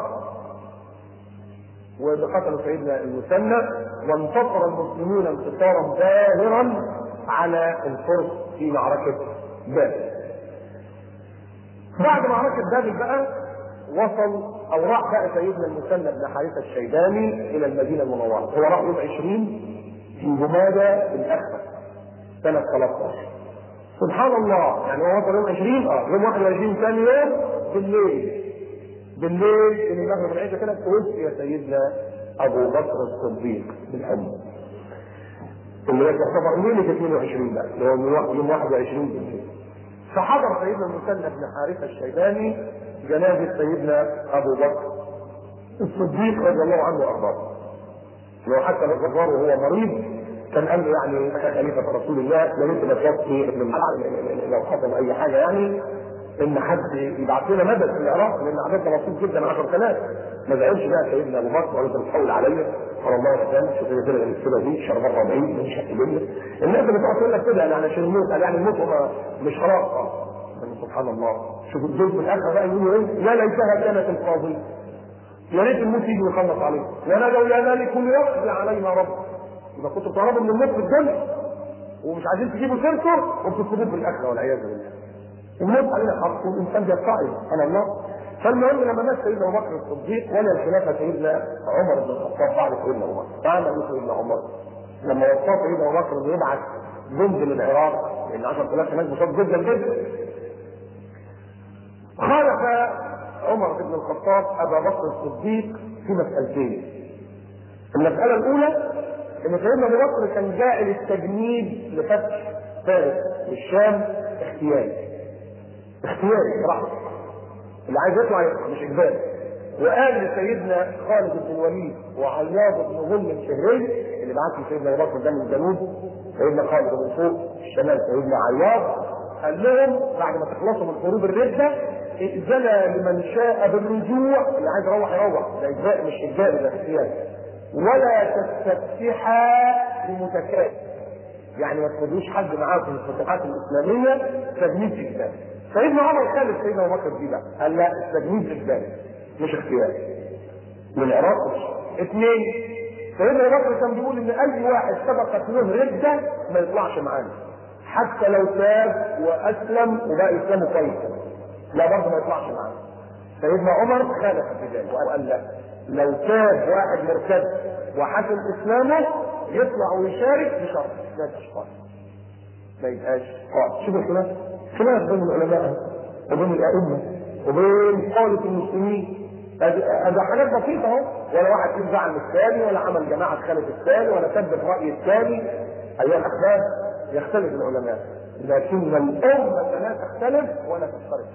وقتلوا سيدنا المثنى وانتصر المسلمون انتصارا باهرا على الفرس في معركة بابل. بعد معركة بابل بقى وصل او راح بقى سيدنا المثنى بن حارثة الشيباني الى المدينة المنورة، هو راح يوم 20 في جمادى الاخر سنة 13. سبحان الله يعني هو وصل يوم 20 اه يوم 21 ثاني يوم بالليل بالليل في المغرب العشاء كده توفي سيدنا ابو بكر الصديق بالحمى اللي هي تعتبر ليله 22 بقى اللي هو يوم 21 بالليل فحضر سيدنا المثنى بن حارثه الشيباني جنازه سيدنا ابو بكر الصديق رضي الله عنه وارضاه لو حتى الغفار وهو مريض كان قال له يعني خليفه رسول الله يا ريت ما توفي ابن لو حصل اي حاجه يعني ان حد يبعث لنا مدد في العراق لان عددنا بسيط جدا 10000 ما زعلش بقى سيدنا ابو بكر وانت بتحول عليا قال الله يحسن شوف هي كده السيره دي شهر 40 مش هتجيب الناس اللي بتقعد تقول لك كده يعني علشان الموت قال يعني الموت هو مش خلاص اه سبحان الله شوف الزوج في الاخر بقى يقولوا ايه يا ليتها كانت القاضيه يا ريت الموت يجي ويخلص علينا ونادوا يا مالك يقضي علينا رب يبقى كنتوا بتهربوا من الموت في الدنيا ومش عايزين تجيبوا سيرته وبتطلبوه في الاخره والعياذ بالله الموت علينا حق والانسان بيتعظ سبحان الله فالمهم لما مات سيدنا ابو بكر الصديق ولا الخلافه سيدنا عمر بن الخطاب بعد سيدنا عمر فعمل ايه سيدنا عمر؟ لما وصاه سيدنا ابو بكر انه يبعث جند للعراق لان 10000 هناك بسيط جدا جدا خالف عمر بن الخطاب ابا بكر الصديق في مسالتين المساله الاولى ان سيدنا ابو بكر كان جاء للتجنيد لفتح فارس والشام اختياري اختياري راح اللي عايز يطلع يطلع مش اجباري وقال لسيدنا خالد بن الوليد وعياض بن غل الشهري اللي بعت سيدنا ابو بكر ده من الجنوب سيدنا خالد من فوق الشمال سيدنا عياض قال لهم بعد ما تخلصوا من حروب الرده ائذن لمن شاء بالرجوع اللي عايز يروح يروح ده اجباري مش اجباري ده اختياري ولا تستفتحا بمتكافئ يعني ما تخدوش حد معاكم في الفتوحات الاسلاميه تجنيد اجباري سيدنا عمر خالف سيدنا ابو بكر دي بقى قال لا التجنيد اجباري مش اختياري من العراق اثنين سيدنا ابو بكر كان بيقول ان اي واحد سبقت له رده ما يطلعش معانا حتى لو تاب واسلم وبقى اسلامه كويس لا برضه ما يطلعش معانا سيدنا عمر خالف في ذلك وقال لا لو تاب واحد مرتد وحسن اسلامه يطلع ويشارك بشرط لا تشقى ما يبقاش قائد شوف الخلاف خلاف بين العلماء وبين الائمه وبين قادة المسلمين هذا حاجات بسيطة اهو ولا واحد فيهم زعل الثاني ولا عمل جماعة خالف الثاني ولا كذب رأي الثاني أيها الأحباب يختلف العلماء لكن الأمة لا تختلف ولا تفترق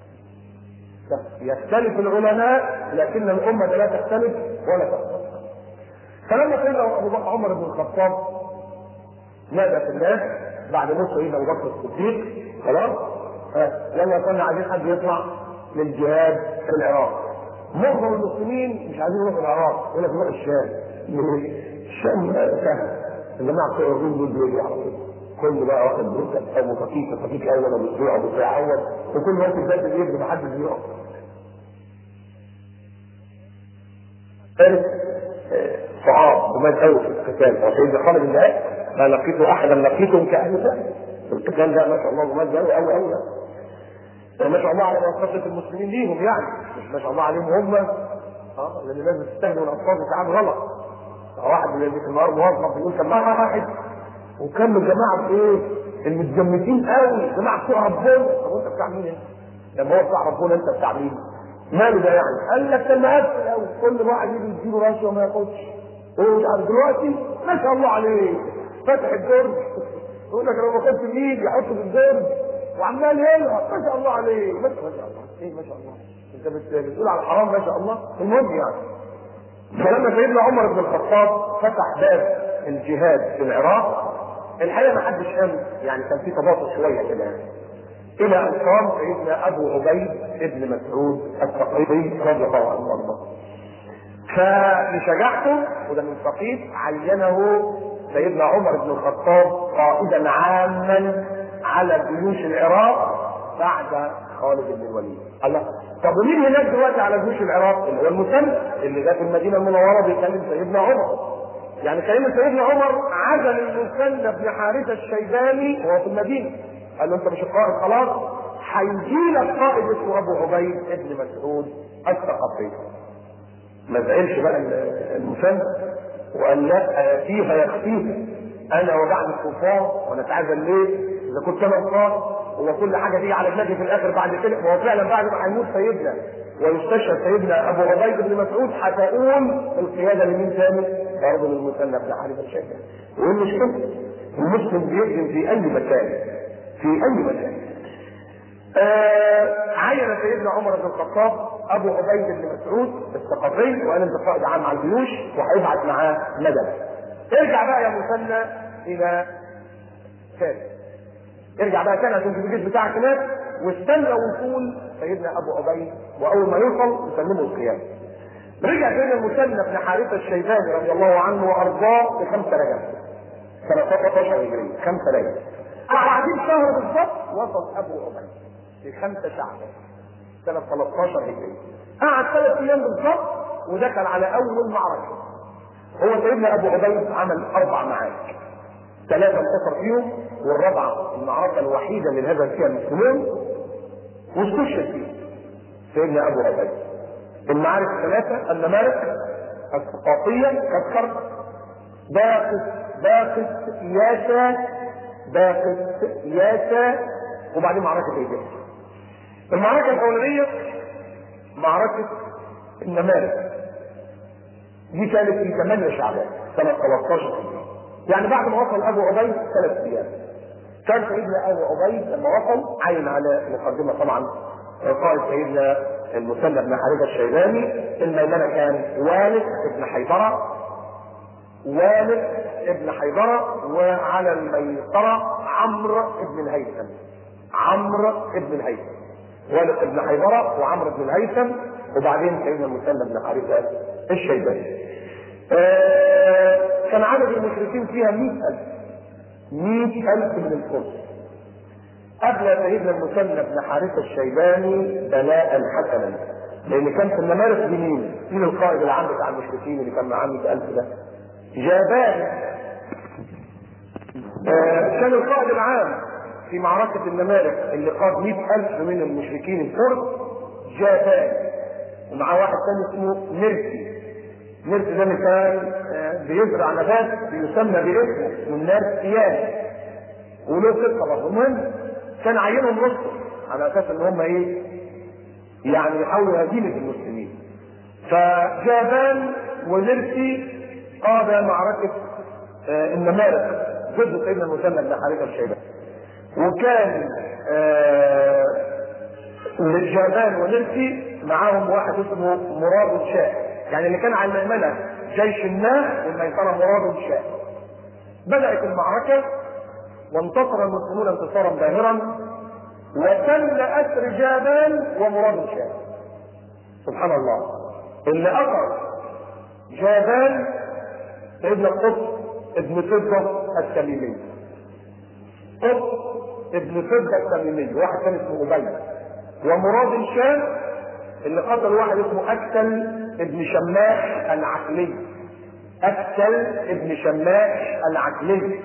يختلف العلماء لكن الأمة لا تختلف ولا تفترق فلما سيدنا أبو بكر عمر بن الخطاب نادى في الناس بعد موت سيدنا أبو بكر الصديق خلاص لما كنا عايزين حد يطلع للجهاد في العراق معظم المسلمين مش عايزين يروحوا العراق يقول لك نروح الشام الشام سهل الجماعه بتوع الروم دول بيجوا على طول كل بقى واخد مركب او مفاتيح مفاتيح اول او باسبوع او بساعه اول وكل وقت البلد بيجري محدش بيقف ثالث صعاب ومات قوي في القتال فسيدنا خالد بن العاص ما لقيت احدا لقيتهم كاهل ذلك القتال ده ما شاء الله ومات قوي قوي قوي ما شاء الله على منصفة المسلمين ليهم يعني مش ما شاء الله عليهم هم اه لان لازم تستخدم الالفاظ ساعات غلط واحد اللي في النهار موظف يقول كان معاه واحد وكان الجماعه ايه المتجمدين قوي الجماعه بتوع ربنا طب وانت بتاع مين انت؟ لما هو بتاع ربنا انت بتاع مين؟ ماله ده يعني؟ قال لك كان مقفل قوي كل واحد يجي يديله رشوه وما ياخدش هو مش عارف دلوقتي ما شاء الله عليه فتح الدرج يقول لك لو ما خدش الايد يحطه في الدرج وعمال يلعب ما شاء الله عليه ما شاء الله ايه ما شاء الله انت بتقول على الحرام ما شاء الله المهم يعني فلما سيدنا عمر بن الخطاب فتح باب الجهاد في العراق الحقيقه ما حدش قال يعني كان في تباطؤ شويه كده الى ان قام سيدنا ابو عبيد ابن مسعود الثقيفي رضي الله عنه وارضاه فلشجاعته وده من ثقيف عينه سيدنا عمر بن الخطاب قائدا عاما على جيوش العراق بعد خالد بن الوليد الله طب ومين هناك دلوقتي على جيوش العراق اللي هو المثنى اللي جه في المدينه المنوره بيكلم سيدنا عمر يعني كلمة سيدنا عمر عزل المثنى بن حارثة الشيباني وهو في المدينة قال له انت مش القائد خلاص هيجي لك قائد اسمه ابو عبيد ابن مسعود الثقفي ما زعلش بقى المثنى وقال لا فيها يخفيها انا وبعد الكفار ونتعزل ليه؟ اذا كنت انا القائد هو كل حاجه دي على دماغي في الاخر بعد كده وهو فعلا بعد ما هيموت سيدنا ويستشهد سيدنا ابو عبيد بن مسعود هتقوم القياده لمين تاني؟ برضه للمثنى بن حارثه الشيباني وايه المشكله؟ المسلم بيخدم في اي مكان في اي مكان آه عين سيدنا عمر بن الخطاب ابو عبيد بن مسعود الثقفي وقال انت قائد عام على الجيوش وهيبعت معاه مدد ارجع بقى يا مثنى الى فارس ارجع بقى تاني عشان الجيش بتاعك هناك واستنى وصول سيدنا ابو عبيد واول ما يوصل يسلمه القياده رجع سيدنا المثنى بن حارثه الشيباني رضي الله عنه وارضاه في خمسه رجب سنه 13 هجريه خمسه رجب بعدين شهر بالظبط وصل ابو عبيد في خمسه شعبان سنه 13 هجريه قعد ثلاث ايام بالظبط ودخل على اول معركه هو سيدنا ابو عبيد عمل اربع معارك ثلاثه انتصر فيهم والرابعه المعركه الوحيده اللي هزم فيها المسلمون واستشهد فيها سيدنا ابو عبيد المعارك الثلاثه النمارق الثقافيه كانت خرج باقس باقس ياسا باقس ياسا وبعدين معركة ايه المعركة الأولانية معركة النمارق دي كانت في 8 شعبان سنة 13 هجري يعني بعد ما وصل أبو عبيد ثلاث أيام كان سيدنا أبو عبيد لما وصل عين على مقدمة طبعا قائد سيدنا المثنى بن حارثة الشيباني الميمنة كان والد ابن حيدرة والد ابن حيدرة وعلى الميسرة عمرو ابن الهيثم عمرو ابن الهيثم والد ابن حيدرة وعمرو بن الهيثم وبعدين سيدنا المثنى بن حارثة الشيباني آه كان عدد المشركين فيها مئة ألف مئة ألف من الفرس قبل سيدنا المثنى بن حارثة الشيباني بلاء حسنا لأن كان في النمارق بمين؟ مين القائد العام بتاع المشركين اللي كان معاه 100000 ده؟ جابان آه كان القائد العام في معركة النمارق اللي قاد 100000 من المشركين الفرس جابان ومعاه واحد ثاني اسمه ميرسي ميرسي ده كان آه بيزرع نبات بيسمى باسمه من نار سيان وله قصه برضه المهم كان عينهم نص على اساس ان هم ايه يعني يحاولوا هزيمه المسلمين فجابان وميرسي قاد معركه آه النمارق ضد سيدنا المثنى بن حارثه الشيباني وكان آه جابان وميرسي معاهم واحد اسمه مراد الشاه يعني اللي كان على الميمنه جيش الناس والميسره مراد الشاه بدات المعركه وانتصر المسلمون انتصارا باهرا وتل اسر جابان ومراد الشاه سبحان الله اللي اثر جابان سيدنا القطب ابن فضه التميمي قطب ابن فضه التميمي واحد كان اسمه ابي ومراد الشام اللي قتل واحد اسمه اكتل ابن شماح العقلي اكتل ابن شماح العقلي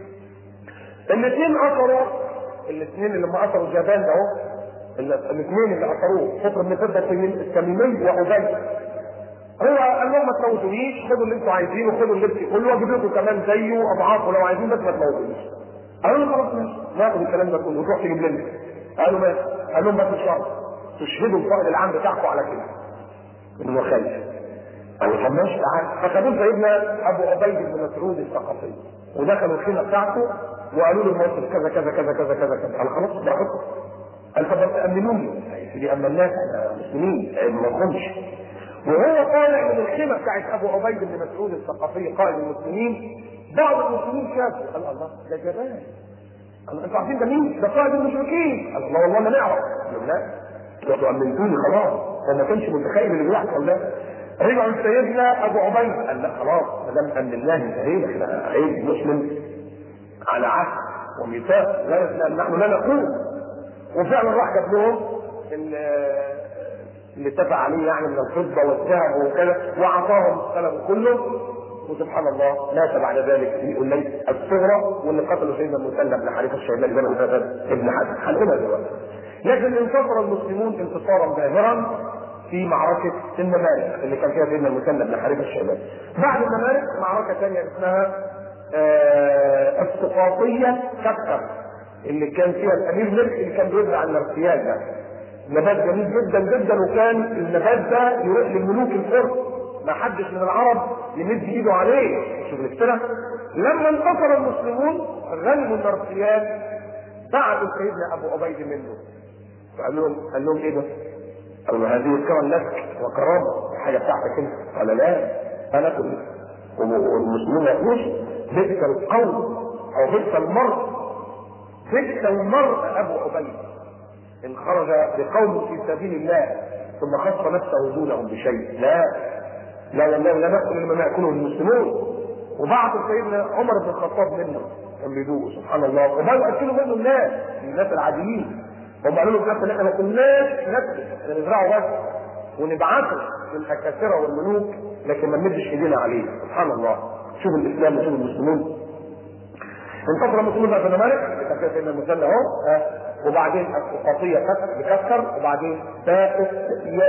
الاثنين اثروا الاثنين اللي ما اثروا جبان ده اهو الاثنين اللي اثروه فطر بن فضه التميمي وابي هو قال لهم ما تموتونيش خدوا اللي انتوا عايزينه خدوا اللي انتوا كله واجيب لكم كمان زيه اضعاف ولو عايزين بس ما تموتونيش قالوا له خلاص ماشي ناخد الكلام ده كله وتروح تجيب لنا قالوا ماشي قال لهم بس شرط تشهدوا القائد العام بتاعكم على كده انه خايف قالوا طب ماشي تعال فخدوه سيدنا ابو عبيد بن مسعود الثقفي ودخلوا الخيمه بتاعته وقالوا له الموقف كذا كذا كذا كذا كذا كذا قال خلاص براحتكم قال طب تامنوني دي امناك مسلمين ما تخونش وهو طالع من الخيمه بتاعت ابو عبيد بن مسعود الثقفي قائد المسلمين بعض المسلمين شافوا قال الله ده جبان قال انتوا عارفين ده مين؟ ده قائد المشركين قال الله والله ما نعرف قال لا انتوا امنتوني خلاص هو ما كانش متخيل اللي بيحصل ده رجعوا سيدنا ابو عبيد قال لا خلاص ما دام امناه انتهينا احنا عيب مسلم على عهد وميثاق لا نحن لا نقول وفعلا راح جاب لهم اللي اتفق عليه يعني من الفضه والذهب وكذا واعطاهم السلم كله وسبحان الله مات بعد ذلك في الليل الصغرى واللي قتلوا سيدنا المثنى بن حارثه الشيباني بن ابن حزم هنقولها دلوقتي لكن انتصر المسلمون انتصارا باهرا في معركة النمارق اللي كان فيها سيدنا المثنى بن حارثة الشيباني. بعد النمارق معركة ثانية اسمها آه السقاطية كبكر اللي كان فيها الأمير ملك اللي كان بيزرع النرسيات ده. نبات جميل جدا جدا وكان النبات ده يروح للملوك الفرس ما حدش من العرب يمد ايده عليه شوف الافتراء لما انتصر المسلمون غنموا النرسيات بعدوا سيدنا ابو عبيد منه فقال لهم قال لهم ايه ده؟ قالوا له هذه كرم لك وكرامه حاجه بتاعتك انت قال لا انا كل والمسلمون ما يقولوش بئس القوم او بئس المرء بئس المرء ابو عبيد ان خرج بقوم في سبيل الله ثم خص نفسه دونهم بشيء لا لا والله لا ناكل مما ياكله المسلمون وبعث سيدنا عمر بن الخطاب منه كان بيدوق سبحان الله وبدأوا ياكلوا منه الناس الناس العاديين هم قالوا له حتى احنا ما كناش ناكل احنا نزرعه بس ونبعثه للاكاسره والملوك لكن ما نمدش ايدينا عليه سبحان الله شوف الاسلام وشوف المسلمون انتصر المسلمون بقى في الممالك كان فيها سيدنا المثنى اهو وبعدين القطية بكسر وبعدين باقت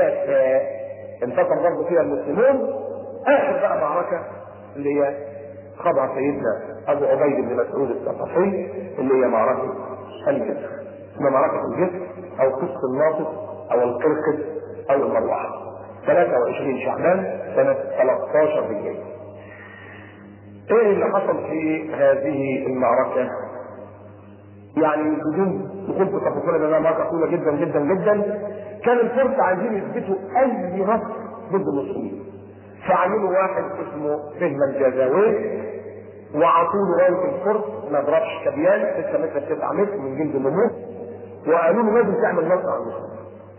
ياسا انتصر برضه فيها المسلمون اخر بقى معركة اللي هي خضع سيدنا ابو عبيد بن مسعود الثقفي اللي هي معركه الجسر اسمها معركه الجسر او قسط الناطق او القرقس او المروحه 23 شعبان سنه 13 بالليل ايه اللي حصل في هذه المعركه يعني بدون دخول في تفاصيل لانها معركه طويله جدا جدا جدا كان الفرس عايزين يثبتوا اي نصر ضد المسلمين فعينوا واحد اسمه فهم الجزاوي وعطوا له رايه الفرس ما ضربش كبيان 6 متر 9 متر من جلد النمور وقالوا له لازم تعمل نصر على المسلمين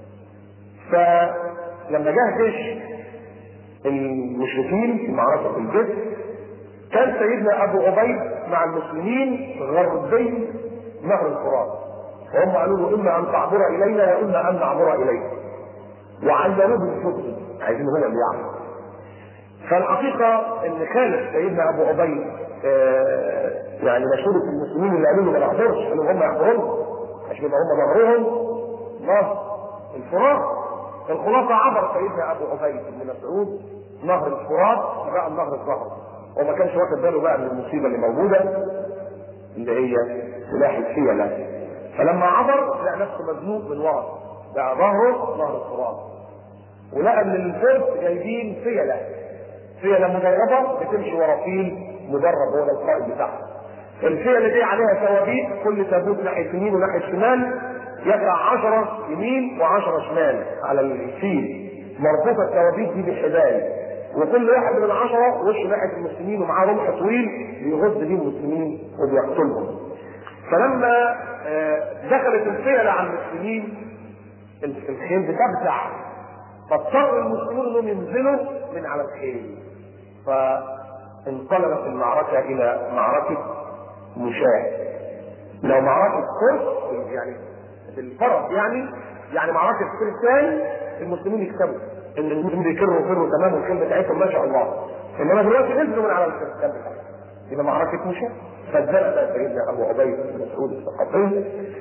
فلما جه جيش المشركين في معركه الجسر كان سيدنا ابو عبيد مع المسلمين غربي نهر الفرات وهم قالوا له اما ان تعبر الينا واما ان نعبر اليك وعلموه بالفضل عايزين هو اللي يعمل فالحقيقه ان خالد سيدنا ابو عبيد آه يعني مشهوره المسلمين اللي قالوا له ما نحضرش قالوا هم يحضرون عشان يبقى هم ظهرهم نهر الفرات الخلاصه عبر سيدنا ابو عبيد بن مسعود نهر الفرات بقى النهر الظهر وما كانش واخد باله بقى من المصيبه اللي موجوده اللي هي سلاح الفيلة فلما عبر لقى نفسه مزنوق من ورا بقى ظهره ظهر الفرات ولقى ان الفرس جايبين فيلة فيلة مدربة بتمشي ورا فيل مدرب هو القائد بتاعها الفيلة دي عليها ثوابيت كل تابوت ناحية يمين وناحية شمال يقع عشرة يمين وعشرة شمال على الفيل مربوطة الثوابيت دي بحبال وكل واحد من العشرة وش ناحية المسلمين ومعاه رمح طويل بيغز بيه المسلمين وبيقتلهم. فلما دخلت الفئة على المسلمين الخيل بتبدع فاضطر المسلمون انهم ينزلوا من على الخيل. فانقلبت المعركة إلى معركة مشاة. لو معركة فرس يعني بالفرس يعني يعني معركة فرسان المسلمين يكسبوا ان المسلمين بيكروا وفروا تمام والخيل بتاعتهم ما شاء الله انما دلوقتي نزلوا من على الكتاب بتاعهم يبقى معركه مشى فزلت سيدنا ابو عبيد بن مسعود الثقفي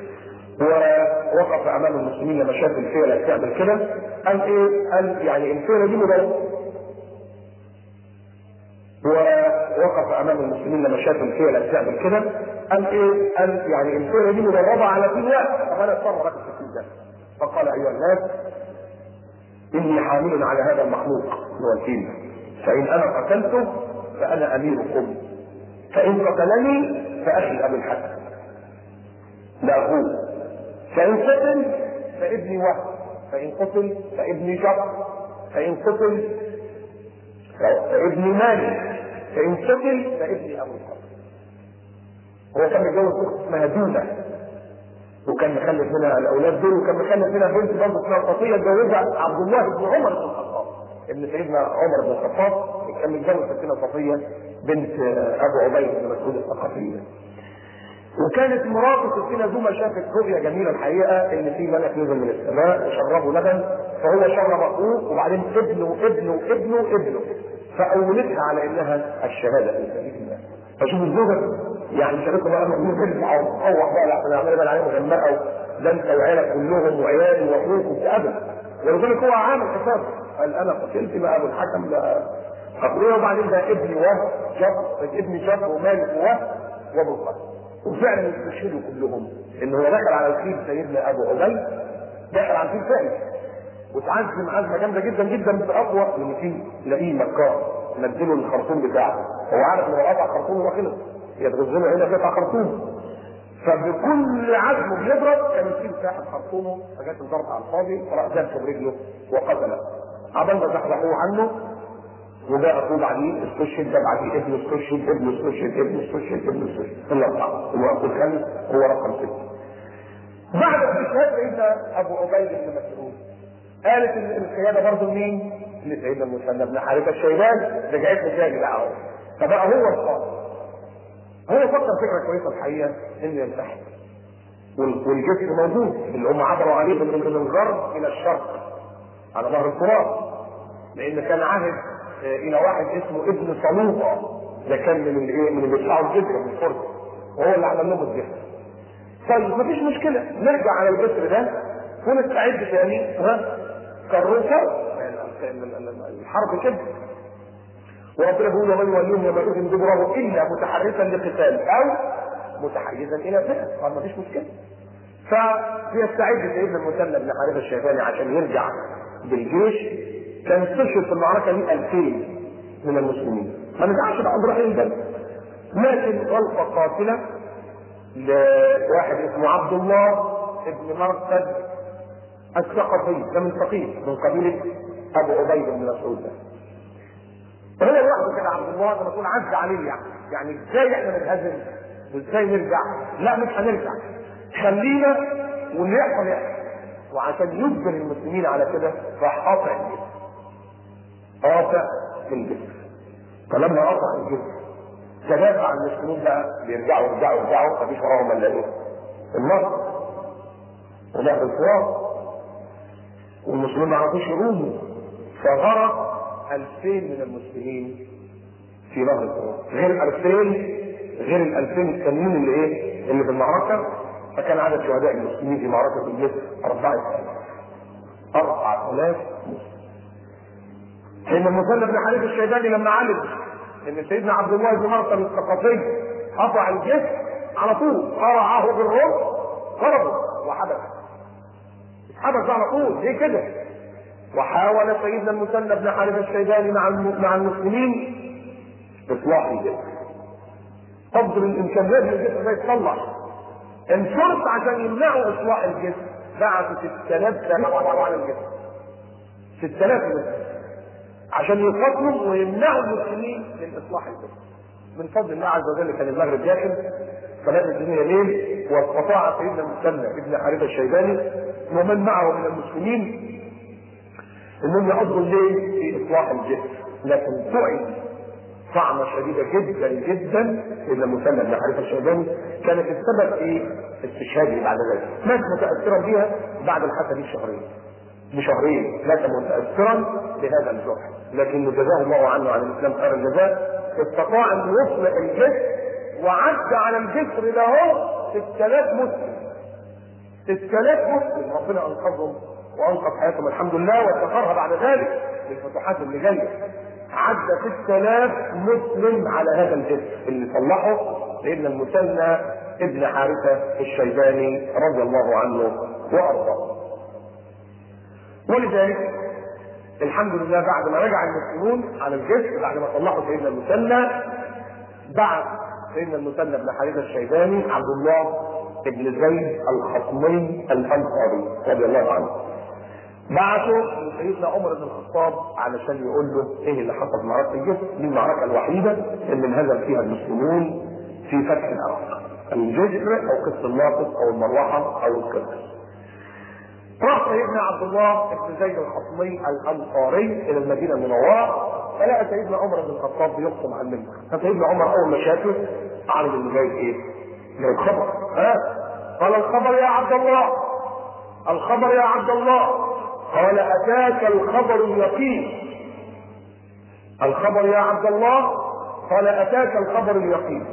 ووقف امام المسلمين لما شاف الفيله بتعمل كده قال ايه؟ قال يعني الفيله دي مدربه ووقف امام المسلمين لما شاف الفيله بتعمل كده قال ايه؟ قال يعني الفيله دي مدربه على فيله طب انا اضطر اركز في ده فقال ايها الناس اني حامل على هذا المخلوق اللي هو الفيل فان انا قتلته فانا اميركم فان قتلني فاخي ابو الحسن لا اخوه فان قتل فابني وهب فان قتل فابني جبر فان قتل فابني مالك فان قتل فابني ابو الحسن هو كان متجوز اخت اسمها دونه وكان مخلف منها الاولاد دول وكان مخلف منها بنت برضه اسمها صفيه اتجوزها عبد الله بن عمر بن الخطاب ابن سيدنا عمر بن الخطاب كان متجوز ستنا صفيه بنت ابو عبيد بن مسعود الثقفي وكانت مراته ستنا زوما شافت رؤيا جميله الحقيقه ان في ملك نزل من السماء وشربه لبن فهو شرب اخوه وبعدين ابنه ابنه ابنه ابنه فاولتها على انها الشهاده في سبيل الله فشوف الزوجه يعني شريكه بقى مجنون ترجع وتروح بقى لحسن اعمل بقى عليه مغمقه ده انت وعيالك كلهم وعيالي واخوك وابدا ولذلك هو عامل حساب قال انا قتلت بقى ابو الحكم ده قتلوه وبعدين ده ابني وهب جب ابني جب ومالك وهب وابو القاسم وفعلا استشهدوا كلهم ان هو دخل على الخيل سيدنا ابو عبيد دخل على الخيل فعلا وتعزم عزمه جامده جدا جدا باقوى لان في لاقيه مكار نزلوا الخرطوم بتاعه هو عارف ان هو قطع خرطومه وخلص يتغزلوا هنا قطع خرطوم فبكل عزمه بيضرب كان يسيب ساحب خرطومه فجات الضرب على الفاضي فراح ذبحه برجله وقتله عبال ما زحزحوه عنه وجاء اخوه بعديه استشهد ده بعديه ابنه استشهد ابنه استشهد ابنه استشهد ابنه استشهد الا اربعه هو اخو الخامس هو رقم سته بعد استشهاد سيدنا ابو عبيد بن مسعود قالت ان القياده برضه مين؟ لسيدنا المثنى بن حارثه الشيبان رجعت له تاني بقى اهو فبقى هو القائد هو فكر فكره كويسه الحقيقه انه ينسحب والجسر موجود اللي هم عبروا عليه من الغرب الى الشرق على ظهر الفرات لان كان عهد الى واحد اسمه ابن صلوطه ده كان من الايه من اللي بيدفعوا الجسر من الفرس وهو اللي عمل لهم الجسر طيب مفيش مشكله نرجع على الجسر ده ونستعد تاني ها كالروسة الحرب كده وربنا بيقول ومن يوليهم يومئذ دبره الا متحرفا لقتال او متحيزا الى فئه قال ما فيش مشكله فبيستعد سيدنا المثنى بن حارثه الشيباني عشان يرجع بالجيش كان استشهد في المعركه دي 2000 من المسلمين ما نرجعش لعبد الرحيم ده لكن غلطه قاتله لواحد اسمه عبد الله ابن مرقد الثقفي ده من ثقيف من قبيله ابو عبيد بن مسعود ده فهو لوحده كده عبد الله لما تقول عز عليه يعني يعني ازاي احنا نتهزم وازاي نرجع لا مش هنرجع خلينا واللي يحصل يحصل وعشان يجبر المسلمين على كده راح قاطع الجسر قاطع الجسر فلما قطع الجسر تدافع المسلمين بقى بيرجعوا يرجعوا يرجعوا مفيش وراهم الا ايه؟ النصر ونهر الفرات والمسلمين ما عرفوش يقوموا فغرق 2000 من المسلمين في نهر الفرات غير 2000 غير ال 2000 التانيين اللي ايه؟ اللي في المعركه فكان عدد شهداء المسلمين في معركه الجسر 4000 4000 مسلم حين المثنى بن حارث الشيباني لما علم ان سيدنا عبد الله بن مرقم الثقفي قطع الجسر على طول قرعه بالرمح ضربه وحبسه حبس على طول ليه كده وحاول سيدنا المثنى بن حارث الشيباني مع مع المسلمين اصلاح الجسر قدر الامكانيات الجسر ده يتصلح انشرط عشان يمنعوا اصلاح الجسر بعثوا 6000 سنه على الجسر 6000 مسلم عشان يقاتلوا ويمنعوا المسلمين من اصلاح الجسر من فضل الله عز وجل كان المغرب داخل صلاة الدنيا ليل واستطاع سيدنا المثنى ابن حارثة الشيباني ومن معه من المسلمين انهم يقضوا الليل في اصلاح الجسر لكن طعن طعنة شديدة جدا جدا ان المثنى ابن حارثة الشيباني كانت السبب في استشهاده بعد ذلك مات متأثرا بها بعد الحادثة دي بشهرين بشهرين مات متأثرا بهذا الجرح لكن جزاه الله عنه عن الاسلام خير الجزاء استطاع ان يصلح الجسر وعد على الجسر له 6000 مسلم 6000 مسلم ربنا انقذهم وانقذ حياتهم الحمد لله واستقرها بعد ذلك بالفتوحات اللي جايه عد 6000 مسلم على هذا الجسر اللي صلحه سيدنا المثنى ابن حارثه الشيباني رضي الله عنه وارضاه ولذلك الحمد لله بعد ما رجع المسلمون على الجسر بعد ما صلحوا سيدنا المثنى بعث سيدنا المثنى بن حارثه الشيباني عبد الله بن زيد الخصمي الانصاري رضي الله عنه بعثه لسيدنا عمر بن الخطاب علشان يقول له ايه اللي حصل في معركه الجسر دي المعركه الوحيده اللي انهزم فيها المسلمون في فتح العراق الجسر او قسط الناقص او المروحه او القرقس راح سيدنا عبد الله بن زيد الخصمي الانصاري الى المدينه المنوره فلقى سيدنا عمر بن الخطاب بيقسم على المنبر فسيدنا عمر اول ما شافه اعرض انه جاي ايه؟ جاي الخبر ها قال الخبر يا عبد الله الخبر يا عبد الله قال اتاك الخبر اليقين الخبر يا عبد الله قال اتاك الخبر اليقين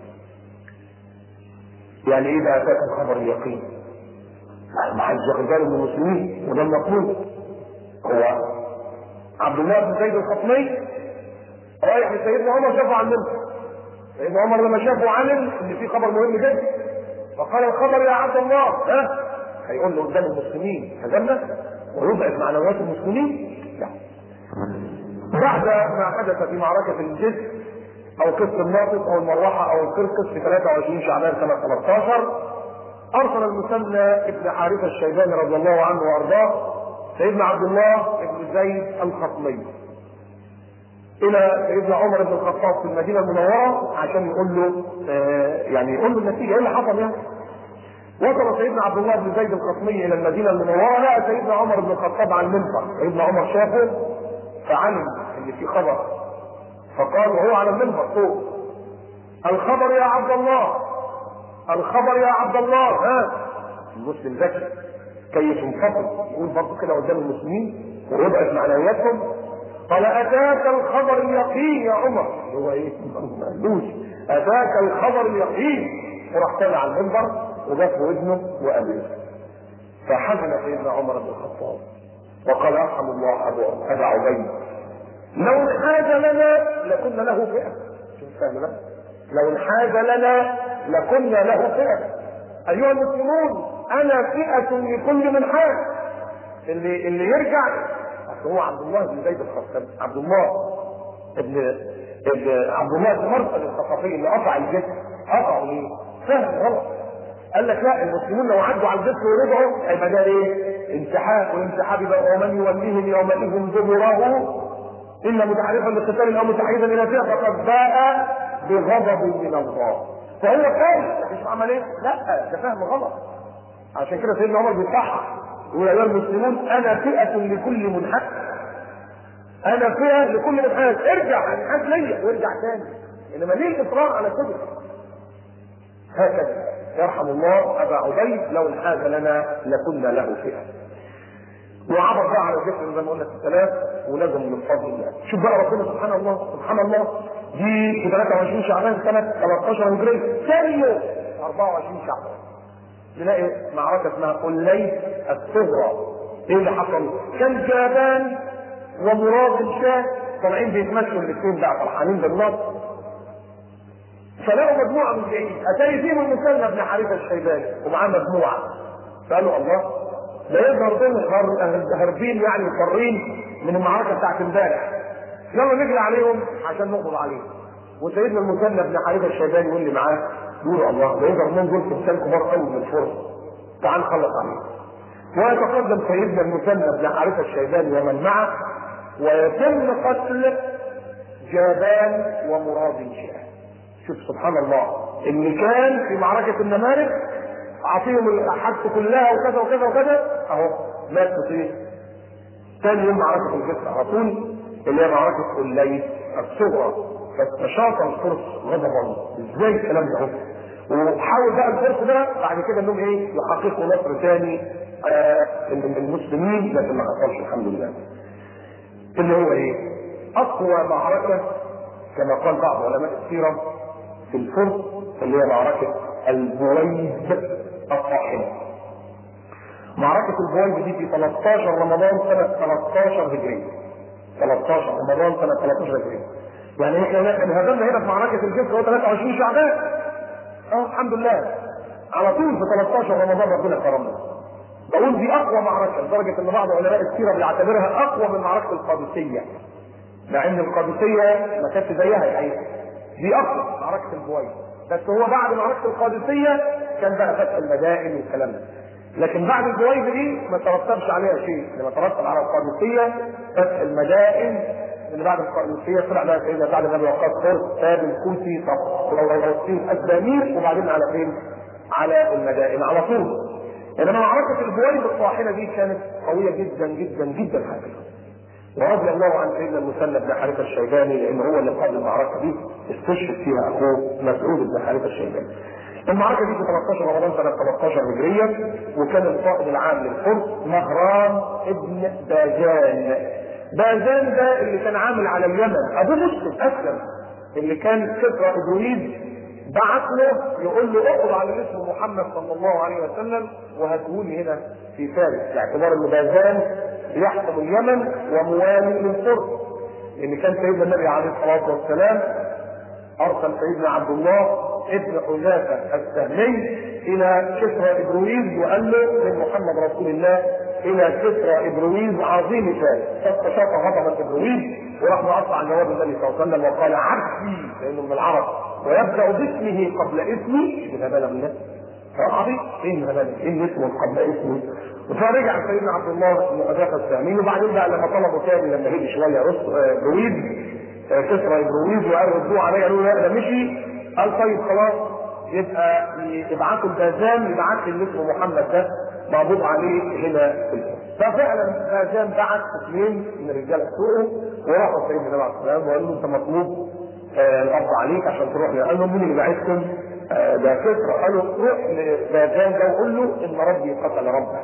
يعني ايه ده اتاك الخبر اليقين؟ ما حدش ياخد باله من المسلمين وده المطلوب هو عبد الله بن زيد الخطمي رايح لسيدنا عمر شافه على المنبر سيدنا عمر لما شافه علم ان في خبر مهم جدا فقال الخبر يا عبد الله ها هيقول له قدام المسلمين هزمنا ويضعف معنويات المسلمين لا بعد ما حدث في معركة الجسر أو قسط الناقص أو المروحة أو القرقس في 23 شعبان سنة 13 ارسل المثنى ابن حارثه الشيباني رضي الله عنه وارضاه سيدنا عبد الله بن زيد الخطمي الى سيدنا عمر بن الخطاب في المدينه المنوره عشان يقول له آه يعني يقول له النتيجه ايه اللي حصل يعني وصل سيدنا عبد الله بن زيد الخطمي الى المدينه المنوره لقى سيدنا عمر بن الخطاب على المنبر سيدنا عمر شافه فعلم ان في خبر فقال وهو على المنبر فوق الخبر يا عبد الله الخبر يا عبد الله ها المسلم ذكي كيف ينفصل يقول برضه كده قدام المسلمين ويضعف معنوياتهم قال اتاك الخبر اليقين يا عمر هو ايه؟ ما قالوش اتاك الخبر اليقين وراح طلع على المنبر وجاب في ودنه وقال له فحزن سيدنا عمر بن الخطاب وقال ارحم الله ابو ابا عبيد لو انحاز لنا لكنا له فئه شوف فاهم ده لو انحاز لنا لكنا له فئه ايها المسلمون انا فئه لكل منحاز اللي اللي يرجع أصل هو عبد الله بن زيد الخطاب عبد الله ابن ابن عبد الله بن مرثد الثقفي اللي قطع الجسر قطعه ليه؟ فهم غلط قال لك لا المسلمون لو عدوا على الجسر ورجعوا هيبقى ده ايه؟ انسحاب والانسحاب يبقى ومن يوليهم يومئذ دبره الا متحرفا لقتال او متحيزا الى فئه فقد باء بغضب من الله فهو فاهم مش عمل ايه؟ لا ده فهم غلط عشان كده سيدنا عمر بيصحح يقول ايها المسلمون انا فئه لكل منحاز انا فئه لكل منحاز ارجع انحاز ليا وارجع تاني انما ليه الاصرار على كده هكذا يرحم الله ابا عبيد لو انحاز لنا لكنا له فئه وعبر بقى على ذكر زي ما قلنا في الثلاث ولازم من فضل الله شوف بقى ربنا سبحان الله سبحان الله دي في 23 شعبان سنه 13 هجريه ثاني يوم 24 شعبان نلاقي معركه اسمها قليس الصغرى ايه اللي حصل؟ كان جابان ومراد الشاه طالعين بيتمشوا الاثنين بقى فرحانين بالنصر فلقوا مجموعه من بعيد اتاري فيهم المثنى بن حارثه الشيباني ومعاه مجموعه فقالوا الله ده يظهر دول هربين يعني مضطرين من المعركه بتاعت امبارح يلا نجري عليهم عشان نقبض عليهم وسيدنا المثنى بن حارثه الشيباني واللي معاه يقولوا الله ده يظهر من دول فرسان كبار قوي من الفرس تعال نخلص عليهم ويتقدم سيدنا المثنى بن حارثه الشيباني ومن معه ويتم قتل جابان ومراد شاه شوف سبحان الله اللي كان في معركه النمارق اعطيهم الحادثه كلها وكذا وكذا وكذا اهو مات في ثاني يوم معركه الجسر على طول اللي هي معركه الليل الصغرى فاستشاط الفرس غضبا ازاي الكلام ده وحاول بقى الفرس ده بعد كده انهم ايه يحققوا نصر ثاني آه المسلمين لكن ما حصلش الحمد لله اللي هو ايه اقوى معركه كما قال بعض علماء السيره في الفرس اللي هي معركه البويد الطاحنه معركة البويد دي في 13 رمضان سنة 13 هجرية 13 رمضان سنة 13 هجرية يعني احنا انهزمنا هنا في معركة الجسر هو 23 شعبان اه الحمد لله على طول في 13 رمضان ربنا كرمنا بقول دي اقوى معركة لدرجة ان بعض علماء السيرة بيعتبرها اقوى من معركة القادسية مع ان القادسية ما كانتش زيها الحقيقة دي اقوى معركة البويد بس هو بعد معركة القادسية كان بقى فتح المدائن والكلام ده لكن بعد الجويبه دي ما ترتبش عليها شيء لما ترتب على القادسيه فتح المدائن اللي بعد القادسيه طلع بقى سيدنا سعد بن وقاص فرس ساب الكوسي فلسطين اسبانير وبعدين على فين؟ على المدائن على طول انما معركه الجويبه الطاحنه دي كانت قويه جدا جدا جدا حقيقه ورضي الله عن سيدنا المثنى بن حارثه الشيباني لان هو اللي قاد المعركه دي استشهد فيها اخوه مسعود بن حارثه الشيباني المعركة دي في 13 رمضان سنة 13 هجرية وكان القائد العام للفرس مهران ابن باجان باجان ده اللي كان عامل على اليمن ابوه مسلم اسلم اللي كان كسرى ابرويد بعت له يقول له اقض على اسم محمد صلى الله عليه وسلم وهاتهولي هنا في فارس باعتبار ان باجان يحكم اليمن وموالي للفرس اللي كان سيدنا النبي عليه الصلاه والسلام ارسل سيدنا عبد الله ابن حذافه السهمي الى كسرى ابرويز وقال له من محمد رسول الله الى كسرى ابرويز عظيم فارس فاستشاط هضبه ابرويز وراح مقطع جواب النبي صلى الله عليه وسلم وقال عبدي لانه من العرب ويبدا باسمه قبل اسمي شوف هذا من عربي ايه هذا ايه اسمه قبل اسمه فرجع سيدنا عبد الله بن حذافه السهمي وبعدين بقى لما طلبوا تاني لما هدي شويه برويز كسرى ابرويز وقال ردوه عليه قالوا لا ده مشي قال طيب خلاص يبقى يبعثوا البازان يبعث اللي اسمه محمد ده مقبوض عليه هنا في الفرس ففعلا بازان بعت اثنين من الرجاله بتوعه وراحوا سيدنا النبي عليه الصلاه والسلام وقال له انت مطلوب آه القبض عليك عشان تروح قال لهم مين اللي بعتكم؟ آه ده كسرى قالوا روح لبازان ده وقول له ان ربي قتل ربه.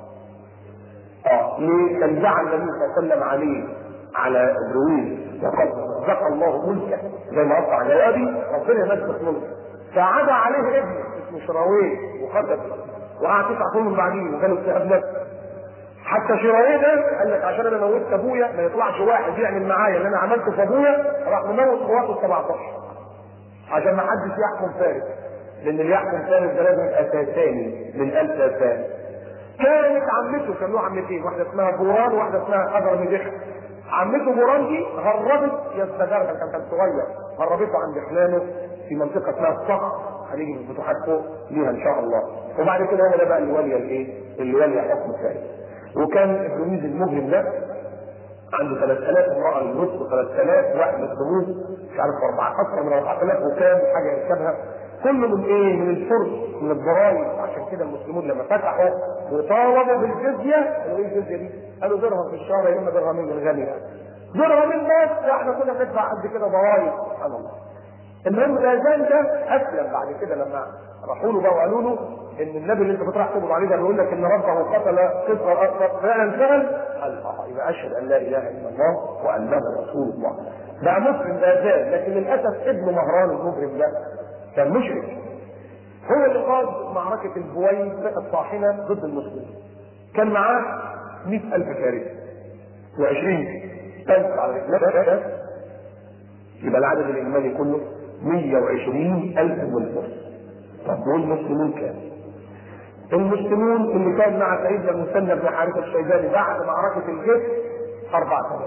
اه ليه؟ كان دعا النبي صلى الله عليه وسلم عليه على ابرويل وقد رزق الله ملكه زي ما قطع جوابي ربنا يمسك ملكه فعدا عليه ابنه اسمه شراويه وخطب وقعد تسع سنين بعديه وكانوا اكتئاب نفسي حتى شراويه ده قال لك عشان انا موتت ابويا ما يطلعش واحد يعمل معايا اللي انا عملته في ابويا راح مموت اخواته ال 17 عشان ما حدش يحكم فارس لان اللي يحكم فارس ده لازم يبقى ساساني من ال ساسان كانت عمته كان له عمتين واحده اسمها بوران وواحده اسمها قدر مدخ عمته بوران دي هربت يستجرها كان كان صغير هربته عند خلانه في منطقه اسمها الصخر هنيجي في الفتوحات فوق ليها ان شاء الله وبعد كده هو ده بقى اللي ولي الايه؟ اللي ولي حكم فارس وكان ابراهيم المجرم ده عنده 3000 امراه للنصف و3000 واحد مسلمون مش عارف اربعه اكثر من 4000 وكام حاجه يركبها كله من ايه؟ من الفرس من الضرائب عشان كده المسلمون لما فتحوا وطالبوا بالجزيه قالوا ايه الجزيه دي؟ قالوا درهم في الشهر يا اما درهمين للغني درهمين بس احنا كنا بندفع قد كده ضرائب سبحان الله المهم الاذان ده اسلم بعد كده لما راحوا له بقى وقالوا له ان النبي اللي انت بتروح تقبض عليه ده بيقول لك ان ربه قتل قصر فعلا فعل قال اه يبقى اشهد ان لا اله الا الله وانه رسول الله بقى مسلم ده زاد لكن للاسف ابن مهران المجرم ده كان مشرك هو اللي قاد معركة البويس الطاحنة ضد المسلمين كان معاه 100000 فارس و20 ألف على الإسلام يبقى العدد الإجمالي كله 120 ألف من طب والمسلمون كام؟ المسلمون اللي كان مع سيدنا المثنى بن حارثة الشيباني بعد معركة الجيش 4000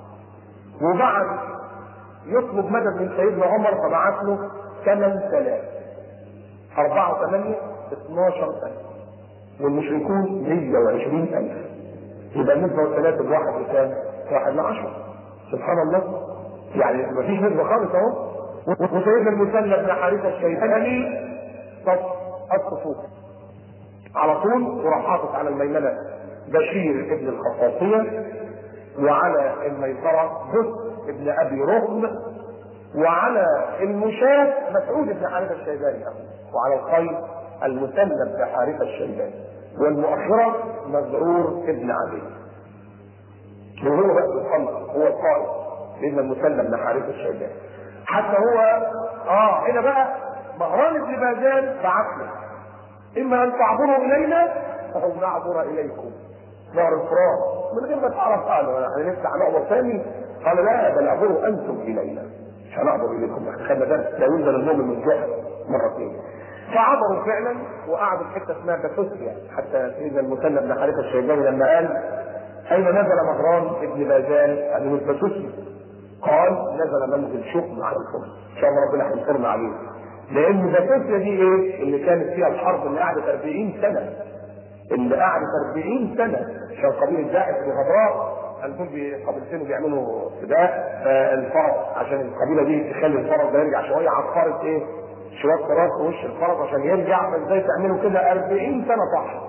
وبعد يطلب مدد من سيدنا عمر فبعث له 8000 4 8 12000 والمشركون 120000 يبقى النسبة والثلاثة بواحد لكام؟ واحد لعشرة سبحان الله يعني مفيش نسبة خالص اهو وسيدنا المثنى بن حارثة الشيباني صف الصفوف على طول وراح حاطط على الميمنة بشير ابن الخصاصية وعلى الميسرة بس ابن ابي رغم وعلى المشاة مسعود بن حارثة الشيباني وعلى الخيل المثنى بن حارثة الشيباني والمؤخرة مزعور ابن عدي وهو بقى الخلق هو القائد لان المثنى بن حارثة الشيباني حتى هو اه هنا بقى مهران بن بازان بعث له اما ان تعبروا الينا او نعبر اليكم نهر الفرات من غير ما تعرف قالوا احنا نفتح نعبر ثاني قال لا بل اعبروا انتم الينا مش هنعبر اليكم احنا خدنا درس لا ينزل المؤمن من جهه مرتين فعبروا فعلا وقعدوا في حته اسمها باتوسيا حتى سيدنا المثنى بن حارثه الشيباني لما قال اين نزل مهران ابن بازان؟ قال من باتوسيا قال نزل منزل شؤم على الفرس ان شاء الله ربنا هينصرنا عليه لان باتوسيا دي ايه؟ اللي كانت فيها الحرب اللي قعدت 40 سنه اللي قعدت 40 سنه عشان قبيله داعش وغبراء دول قبيلتين بيعملوا سباق الفرس عشان القبيله دي تخلي الفرس ده يرجع شويه عصفرت ايه؟ شويه تراث في وش الفرس عشان يرجع فازاي تعملوا كده 40 سنه صح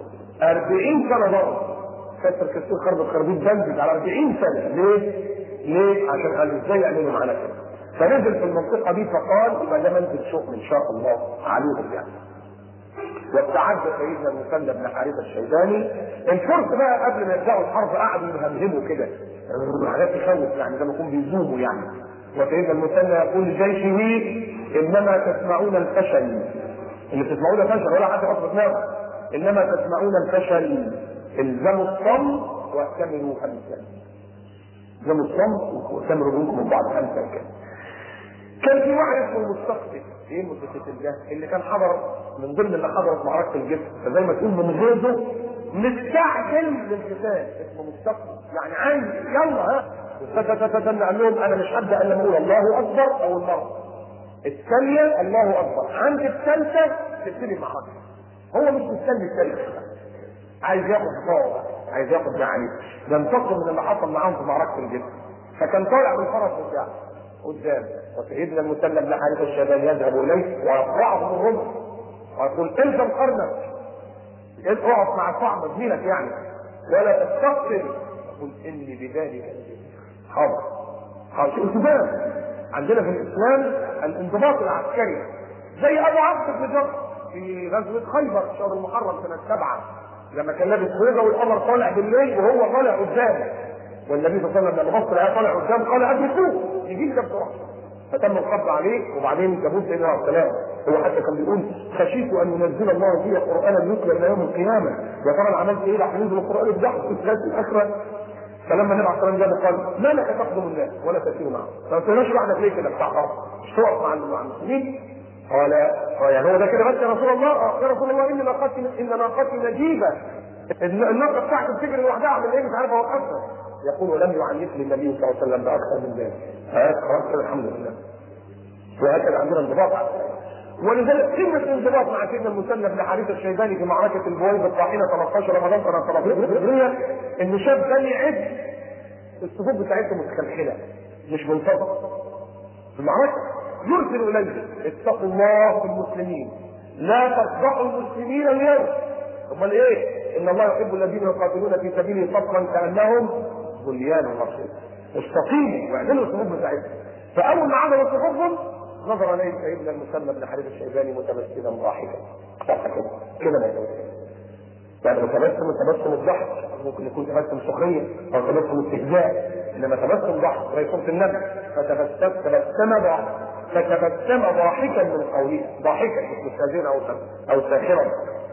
40 سنه ضرب كسر كسر خرب خربيط بنزل على 40 سنه ليه؟ ليه؟ عشان قالوا ازاي يعملوا معانا كده فنزل في المنطقه دي فقال يبقى ده منزل شؤم ان شاء الله عليهم يعني واستعد سيدنا المثنى بن حارثه الشيباني الفرس بقى قبل ما يبداوا الحرب قعدوا يهمهموا كده حاجات تخوف يعني زي ما يكون بيزوموا يعني وسيدنا المثنى يقول لجيشه انما تسمعون الفشل اللي بتسمعونه فشل ولا حد يحط في دماغه انما تسمعون الفشل الزموا الصمت واعتمروا خمسا الزموا الصمت واعتمروا منكم من بعض خمسا كده كان في واحد اسمه المستقبل ايه المتقتل ده اللي كان حضر من ضمن اللي حضروا في معركه الجسم فزي ما تقول من غيظه مستعجل للقتال اسمه مستقبل يعني عايز يلا ها فتتتتن قال لهم انا مش هبدا الا اقول الله اكبر اول مره الثانيه الله اكبر عند الثالثه تبتدي المعركه هو مش مستني الثالثه عايز ياخد صوره عايز ياخد يعني ينتقم من اللي حصل معاهم في معركه الجسم فكان طالع بالفرس بتاعه قدام وسيدنا المثنى بن حارثه الشيباني يذهب اليه ويقطعه بالرمح ويقول الزم قرنك اقف مع صعب زميلك يعني ولا تستقتل يقول اني بذلك حاضر حاضر التزام عندنا في الاسلام الانضباط العسكري زي ابو عبد بن جر في غزوه خيبر شهر المحرم سنه سبعه لما كان لابس خوذه والقمر طالع بالليل وهو طالع قدامه والنبي صلى الله عليه وسلم لما بص لقاه طالع قدام قال ادركوه يجيب ده بسرعه فتم القبض عليه وبعدين جابوه سيدنا عليه السلام هو حتى كان بيقول خشيت ان ينزل الله في قرانا يتلى الى يوم القيامه يا ترى انا عملت ايه راح ينزل القران يفضحك في ثلاث الاخره فلما النبي عليه الصلاه والسلام قال ما لك تخدم الناس ولا تسير معهم فما تقولش لوحدك ليه كده بتاع مش تقف مع المسلمين قال يعني هو ده كده بس يا رسول الله آه يا رسول الله ان ناقتي ان ناقتي نجيبه الناقه بتاعتي بتجري لوحدها اعمل ايه مش عارف اوقفها يقول ولم يعنفني النبي صلى الله عليه وسلم باكثر من ذلك خلاص كده الحمد لله وهكذا عندنا انضباط ولذلك قمه الانضباط مع سيدنا المثنى بن حارثه الشيباني في معركه البويض الطاحنه 13 رمضان سنه 13 هجريه ان شاب كان يعد الصفوف بتاعتهم متخلخله مش منتظم في المعركه يرسل اليه اتقوا الله في المسلمين لا تفضحوا المسلمين اليوم امال ايه؟ ان الله يحب الذين يقاتلون في سبيله صفا كانهم بنيان مرصوص استقيموا واعملوا الصفوف بتاعتهم فاول ما عملوا صفوفهم نظر اليه سيدنا المسلم بن حارث الشيباني متبسما ضاحكا ضحك كده كده ما يجوز يعني تبسم تبسم الضحك ممكن يكون تبسم سخريه او تبسم استهزاء انما تبسم ضحك زي صوره النبي فتبسم تبسم ضحك فتبسم ضاحكا من قوله ضاحكا مش مستهزئا او او ساخرا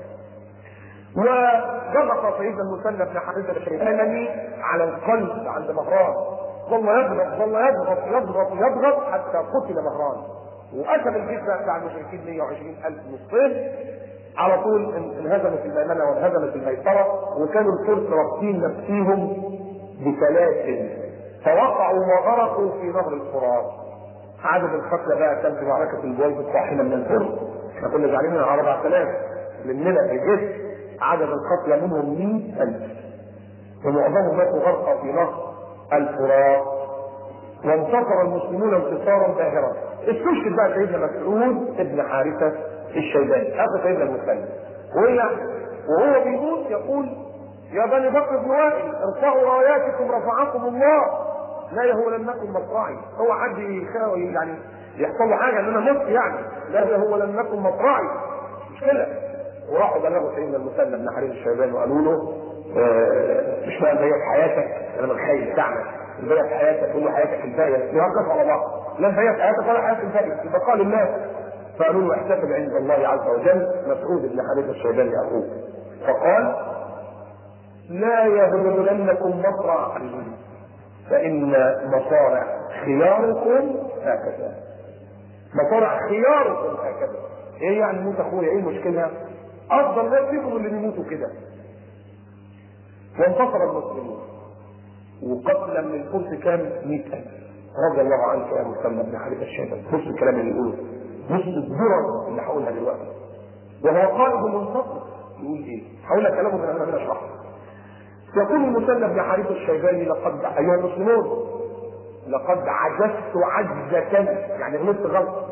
وضغط سيدنا المثنى بن حارثه الشيباني على القلب عند مهران ظل يضغط ظل يضغط يضغط يضغط حتى قتل مهران وقسم الجثه بتاع المشركين 120 الف نصفين على طول انهزمت الميمنه وانهزمت الميسره وكانوا الفرس رابطين نفسيهم بسلاسل فوقعوا وغرقوا في نهر الفرات عدد القتلى بقى كان في معركه البويض الطاحنه من الفرس احنا كنا زعلانين على 4000 مننا في الجسم عدد القتلى منهم 100000 ومعظمهم ماتوا غرقا في نهر الفرات وانتصر المسلمون انتصارا باهرا استشهد بقى سيدنا مسعود ابن حارثه الشيباني اخو سيدنا المسلم وهي وهو بيموت يقول يا بني بكر بن وائل ارفعوا راياتكم رفعكم الله لا يهولنكم مصرعي هو حد يعني يحصل له حاجه ان انا مت يعني لا يهولنكم مصرعي مش كده وراحوا بلغوا سيدنا المسلم بن حارث الشيباني وقالوا له آه مش بقى في حياتك انا متخيل بتاعنا الباقي في حياتك كل حياتك الباقيه يوقف على بعض لا الباقيه في حياتك ولا حياه الباقيه البقاء لله فقالوا له احتسب عند الله عز وجل مسعود بن حارثه الشيباني اخوه فقال لا يهولنكم مصرع فان مصارع خياركم هكذا مصارع خياركم هكذا ايه يعني موت اخويا ايه المشكله افضل ناس فيكم اللي بيموتوا كده وانتصر المسلمون وقتلا من الفرس كان 100000 رضي الله عنك يا مسلم بن حارثه الشيباني بص الكلام اللي يقوله بص الذرة اللي هقولها دلوقتي وهو قائد منتصر يقول ايه؟ هقول لك كلامه من انا من اشرحه يقول المسلم بن حارث الشيباني لقد ايها المسلمون لقد عجزت عجزة يعني غلطت غلط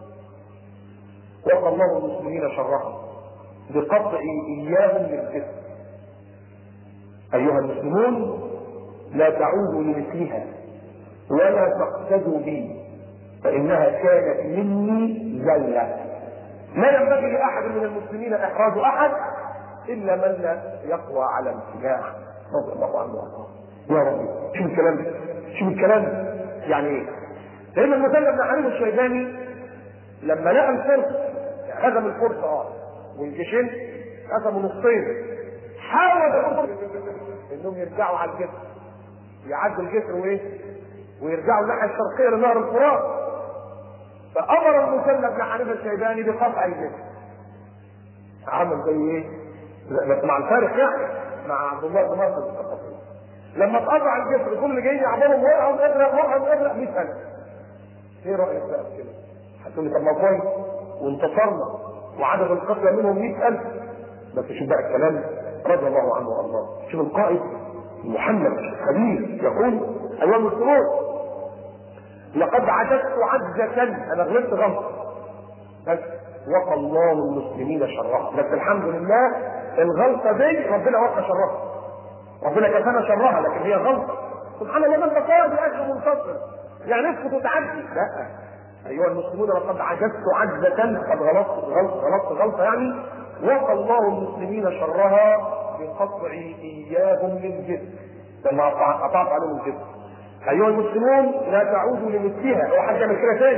وقى الله المسلمين شرها بقطع اياهم للجسم ايها المسلمون لا تعودوا لمثلها ولا تقتدوا بي فإنها كانت مني زلة لا ينبغي لأحد من المسلمين إحراج أحد إلا من لا يقوى على امتناع رضي الله عنه وارضاه يا ربي شوف الكلام ده شوف الكلام ده يعني ايه؟ لأن المثنى بن حبيب الشيباني لما لقى الفرس هزم الفرس اه والجيشين قسموا نصين حاول انهم يرجعوا على الجسر يعدوا الجسر وايه؟ ويرجعوا الناحيه الشرقيه لنهر الفرات فامر المثنى بن حنيفه الشيباني بقطع الجسر عمل زي ايه؟ بس مع الفارق يعني مع عبد الله بن مسعود الثقفي لما اتقطع الجسر كل اللي جايين يعبرهم مرعب ازرق مرعب ازرق 100000 ايه رايك بقى في كده؟ هتقول لي طب ما كويس وانتصرنا وعدد القتلى منهم 100000 بس شوف بقى الكلام رضي الله عنه وارضاه شوف القائد محمد خليل يقول ايها المسلمون لقد عجزت عجزة انا غلطت غلط بس وقى الله المسلمين شرها بس الحمد لله الغلطة دي ربنا وقى شرها ربنا كفانا شرها لكن هي غلطة سبحان الله من قائد يا اخي منتصر يعني اسكت وتعدي لا ايها المسلمون لقد عجزت عجزة قد غلطت غلط غلطت غلطة يعني وقى الله المسلمين شرها بقطع اياهم للجسم لما قطعت عليهم الجسم ايها المسلمون لا تعودوا لمثلها لو حد يعمل كده تاني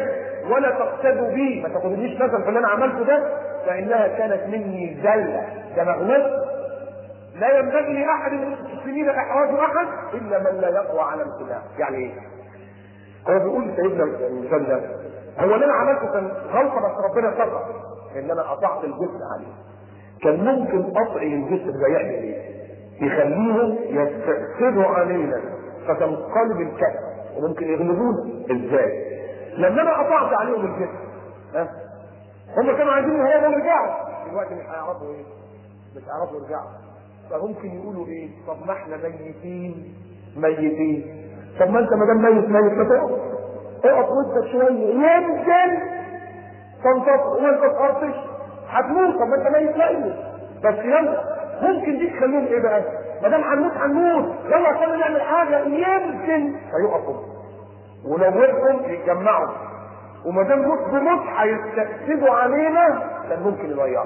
ولا تقتدوا بي ما تاخدونيش مثلا في اللي انا عملته ده فانها كانت مني زله ده مغلوب لا ينبغي لاحد من المسلمين احراج احد الا من لا يقوى على امتناع يعني ايه؟ هو بيقول سيدنا المثنى هو اللي انا عملته كان غلطه بس ربنا ستر ان انا قطعت الجسم عليه كان ممكن قطع الجسم ده يعمل ايه؟ يخليهم يستأثروا علينا فتنقلب الكأس وممكن يغلبونا ازاي؟ لما انا قطعت عليهم الجسم ها هم كانوا عايزين يهربوا ويرجعوا دلوقتي مش هيعرفوا ايه؟ مش هيعرفوا يرجعوا فممكن يقولوا ايه؟ طب ما احنا ميتين ميتين طب ما انت ما دام ميت ميت ما تقف اقف وانت شويه يمكن تنتصر وانت تقطش هتموت طب ما انت ميت ميت بس يلا ممكن دي تخليهم ايه بقى؟ ما دام هنموت هنموت يلا عشان نعمل حاجه يمكن هيقفوا ولو وقفوا يتجمعوا وما دام موت بموت هيستأسدوا علينا كان ممكن يضيعوا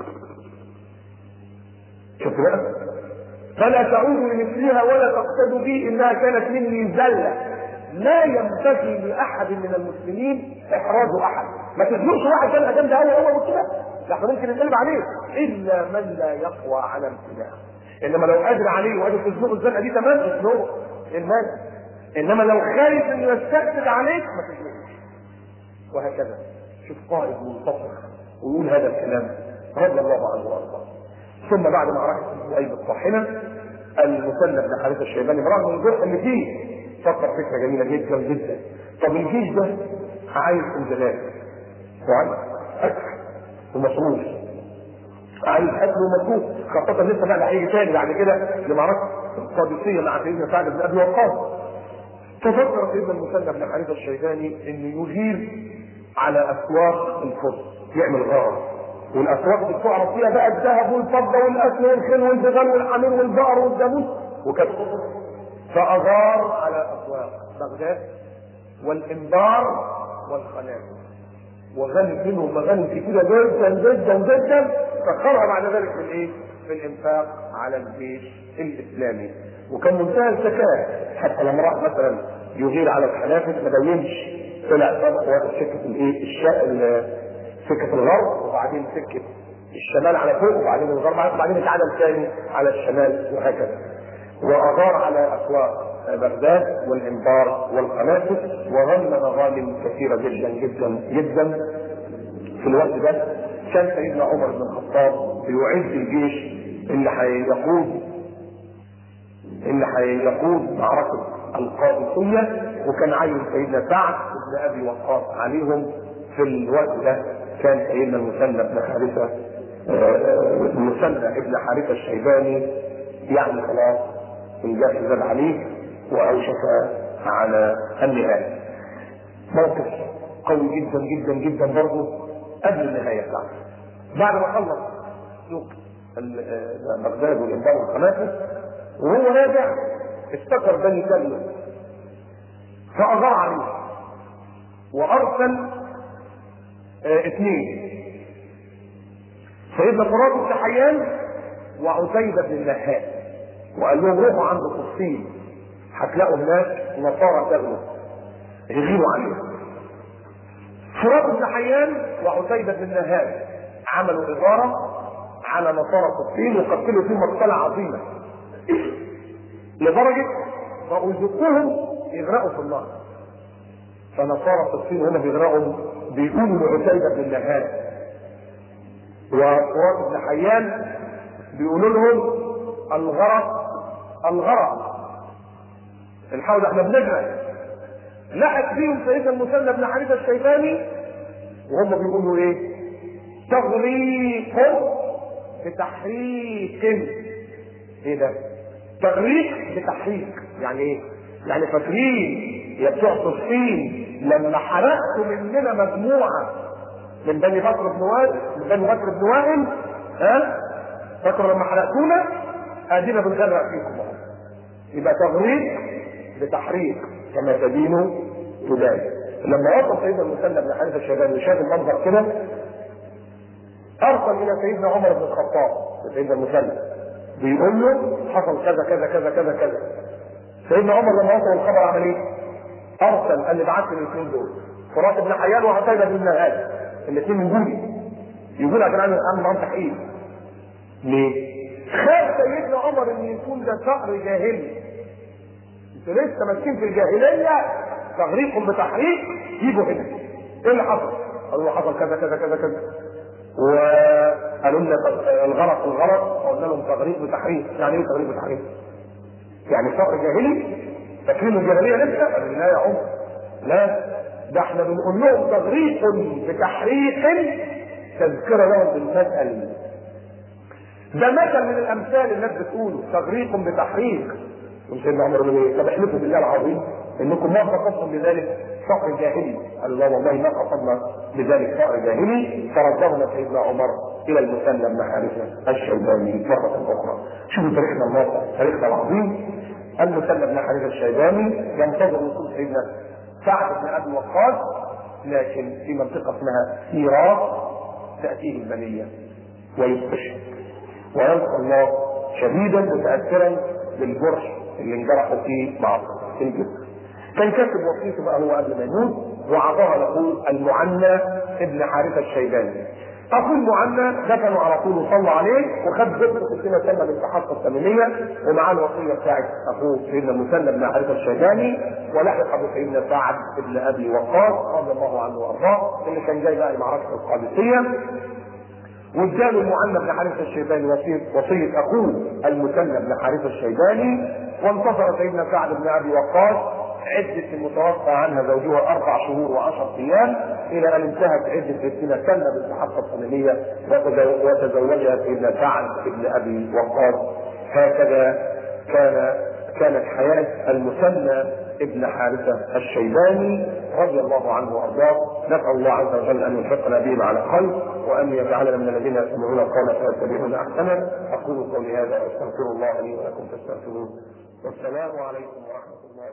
شفت بقى؟ فلا تعودوا لمثلها ولا تقتدوا بي انها كانت مني زله لا ينبغي لاحد من المسلمين احراج احد ما تزنقش واحد كان قدام ده هو هو كده ده احنا ممكن نقلب عليه الا من لا يقوى على امتناع انما لو قادر عليه وقادر تزنقه الزنقه دي تمام ازنقه المال انما لو خايف انه يستكبر عليك ما تزنقوش وهكذا شوف قائد منتصر ويقول هذا الكلام رضي الله عنه وارضاه ثم بعد معركه الزؤيب الطاحنه المثنى بن حارثه الشيباني برغم الجرح اللي فيه فكر فكره جميله جدا جدا طب الجيش ده عايز انزلاق وعايز اكل ومصروف عايز اكل ومصروف خاصه لسه بقى هيجي تاني بعد كده لمعركه القادسيه مع سيدنا سعد بن ابي وقاص تفكر سيدنا المثنى بن حارثه الشيباني انه يغير على اسواق الفرس يعمل غاره والاسواق دي تعرف فيها بقى الذهب والفضه والاسم والخيل والبغال والحمير والبقر والجاموس وكذا فاغار على اسواق بغداد والانبار والخنازير وغني منهم مغانم كتيره جدا جدا جدا فخرج بعد ذلك في الايه؟ في الانفاق على الجيش الاسلامي وكان منتهى الذكاء حتى لما راح مثلا يغير على الحنافل ما بينش طلع طبق سكه الايه؟ الشاء سكه الغرب وبعدين سكه الشمال على فوق وبعدين الغرب وبعدين اتعدل ثاني على الشمال وهكذا واغار على اسواق بغداد والانبار والقنافذ وغنم مغانم كثيره جدا جدا جدا في الوقت ده كان سيدنا عمر بن الخطاب بيعد الجيش اللي هيقود اللي هيقود معركه القادسيه وكان عين سيدنا سعد بن ابي وقاص عليهم في الوقت ده كان سيدنا المثنى بن حارثه المثنى ابن حارثه الشيباني يعني خلاص الجيش زاد عليه واوشك على النهايه. موقف قوي جدا جدا جدا برضه قبل النهايه بتاعته. بعد ما خلص سوق بغداد والانبار والقنافذ وهو راجع افتكر بني تميم فاغار عليه وارسل اه اثنين سيدنا فرات بن حيان وعتيبة بن النهاد وقال لهم روحوا عند قصين هتلاقوا هناك نصارى تغلب يغيروا عليهم فرات بن حيان وعتيبة بن النهاد عملوا إغارة على نصارى قصين وقتلوا فيهم مقتلة عظيمة لدرجة بقوا يزقوهم يغرقوا في النار فنصارى قصين هنا بيغرقوا بيقولوا لعتيبة بن النهاد وفرات بن حيان بيقولوا لهم الغرق الغرق الحوض احنا بنغرق لحق فيهم سيدنا المثنى بن حارثه الشيباني وهم بيقولوا ايه؟ تغريق بتحريك ايه ده؟ تغريق بتحريك يعني ايه؟ يعني فاكرين يا بتوع صفين لما حرقتوا مننا مجموعه من بني بكر بن وائل من بني بكر بن وائل ها؟ فاكروا لما حرقتونا؟ ادينا بنغرق فيكم اهو يبقى تغريق بتحريق كما تدين تدان لما وصل سيدنا المثنى بن حارثه الشيباني وشاف المنظر كده ارسل الى سيدنا عمر بن الخطاب سيدنا المثنى بيقول له حصل كذا كذا كذا كذا كذا سيدنا عمر لما وصل الخبر عمل ايه؟ ارسل قال لي بعت لي الاثنين دول فرات بن حيان وعتيبة بن هادي الاثنين من جولي يقول يا جماعه انا معاهم تحقيق ليه؟ خاف سيدنا عمر ان يكون ده ثأر جاهلي انتوا لسه ماسكين في الجاهليه تغريقهم بتحريق يجوا هنا ايه اللي حصل؟ قالوا له حصل كذا كذا كذا كذا وقالوا لنا الغلط الغلط قلنا لهم تغريق بتحريق يعني ايه تغريق بتحريق؟ يعني ثأر جاهلي فاكرين الجاهليه لسه؟ قالوا لا يا عمر لا ده احنا بنقول لهم تغريق بتحريق تذكره لهم بالمسألة ده مثل من الامثال الناس بتقوله تغريق بتحريق سيدنا عمر بن ايه؟ طب احلفوا بالله العظيم انكم ما قصدتم بذلك فقر جاهلي قالوا لا والله ما قصدنا بذلك فقر جاهلي فردهما سيدنا عمر الى المثنى بن حارثه الشيباني مره اخرى شوفوا تاريخنا الناصع تاريخنا العظيم المثنى بن حارثه الشيباني ينتظر وصول سيدنا سعد بن ابي وقاص لكن في منطقه اسمها سيراط تاتيه المنيه ويستشهد ويلقى الله شديدا متاثرا بالجرح اللي انجرحوا فيه مع في الجسم كان كاتب وصيته بقى هو قبل ما يموت وعطاها لاخوه المعنى ابن حارثه الشيباني اخوه المعنى دفنوا على طول وصلوا عليه وخد جثه سيدنا سلمى بنت حفصه الثمانيه ومعاه الوصيه بتاعت اخوه سيدنا مسلم بن حارثه الشيباني ولحق بسيدنا سعد بن ابي وقاص رضي الله عنه وارضاه اللي كان جاي بقى لمعركه القادسيه واداله المعنى بن حارثه الشيباني وصيه وصيه اخوه المثنى بن حارثه الشيباني وانتصر سيدنا سعد بن ابي وقاص عدة المتوفى عنها زوجها أربع شهور وعشر أيام إلى أن انتهت عدة سيدنا سلمى بنت حفصة الصنمية وتزوجها سيدنا سعد بن أبي وقاص هكذا كان كانت حياة المثنى ابن حارثة الشيباني رضي الله عنه وأرضاه نسأل الله عز وجل أن يوفقنا بهم على خير وأن يجعلنا من الذين يستمعون القول فيتبعون أحسنه أقول قولي هذا وأستغفر الله لي ولكم فاستغفروه والسلام عليكم ورحمة الله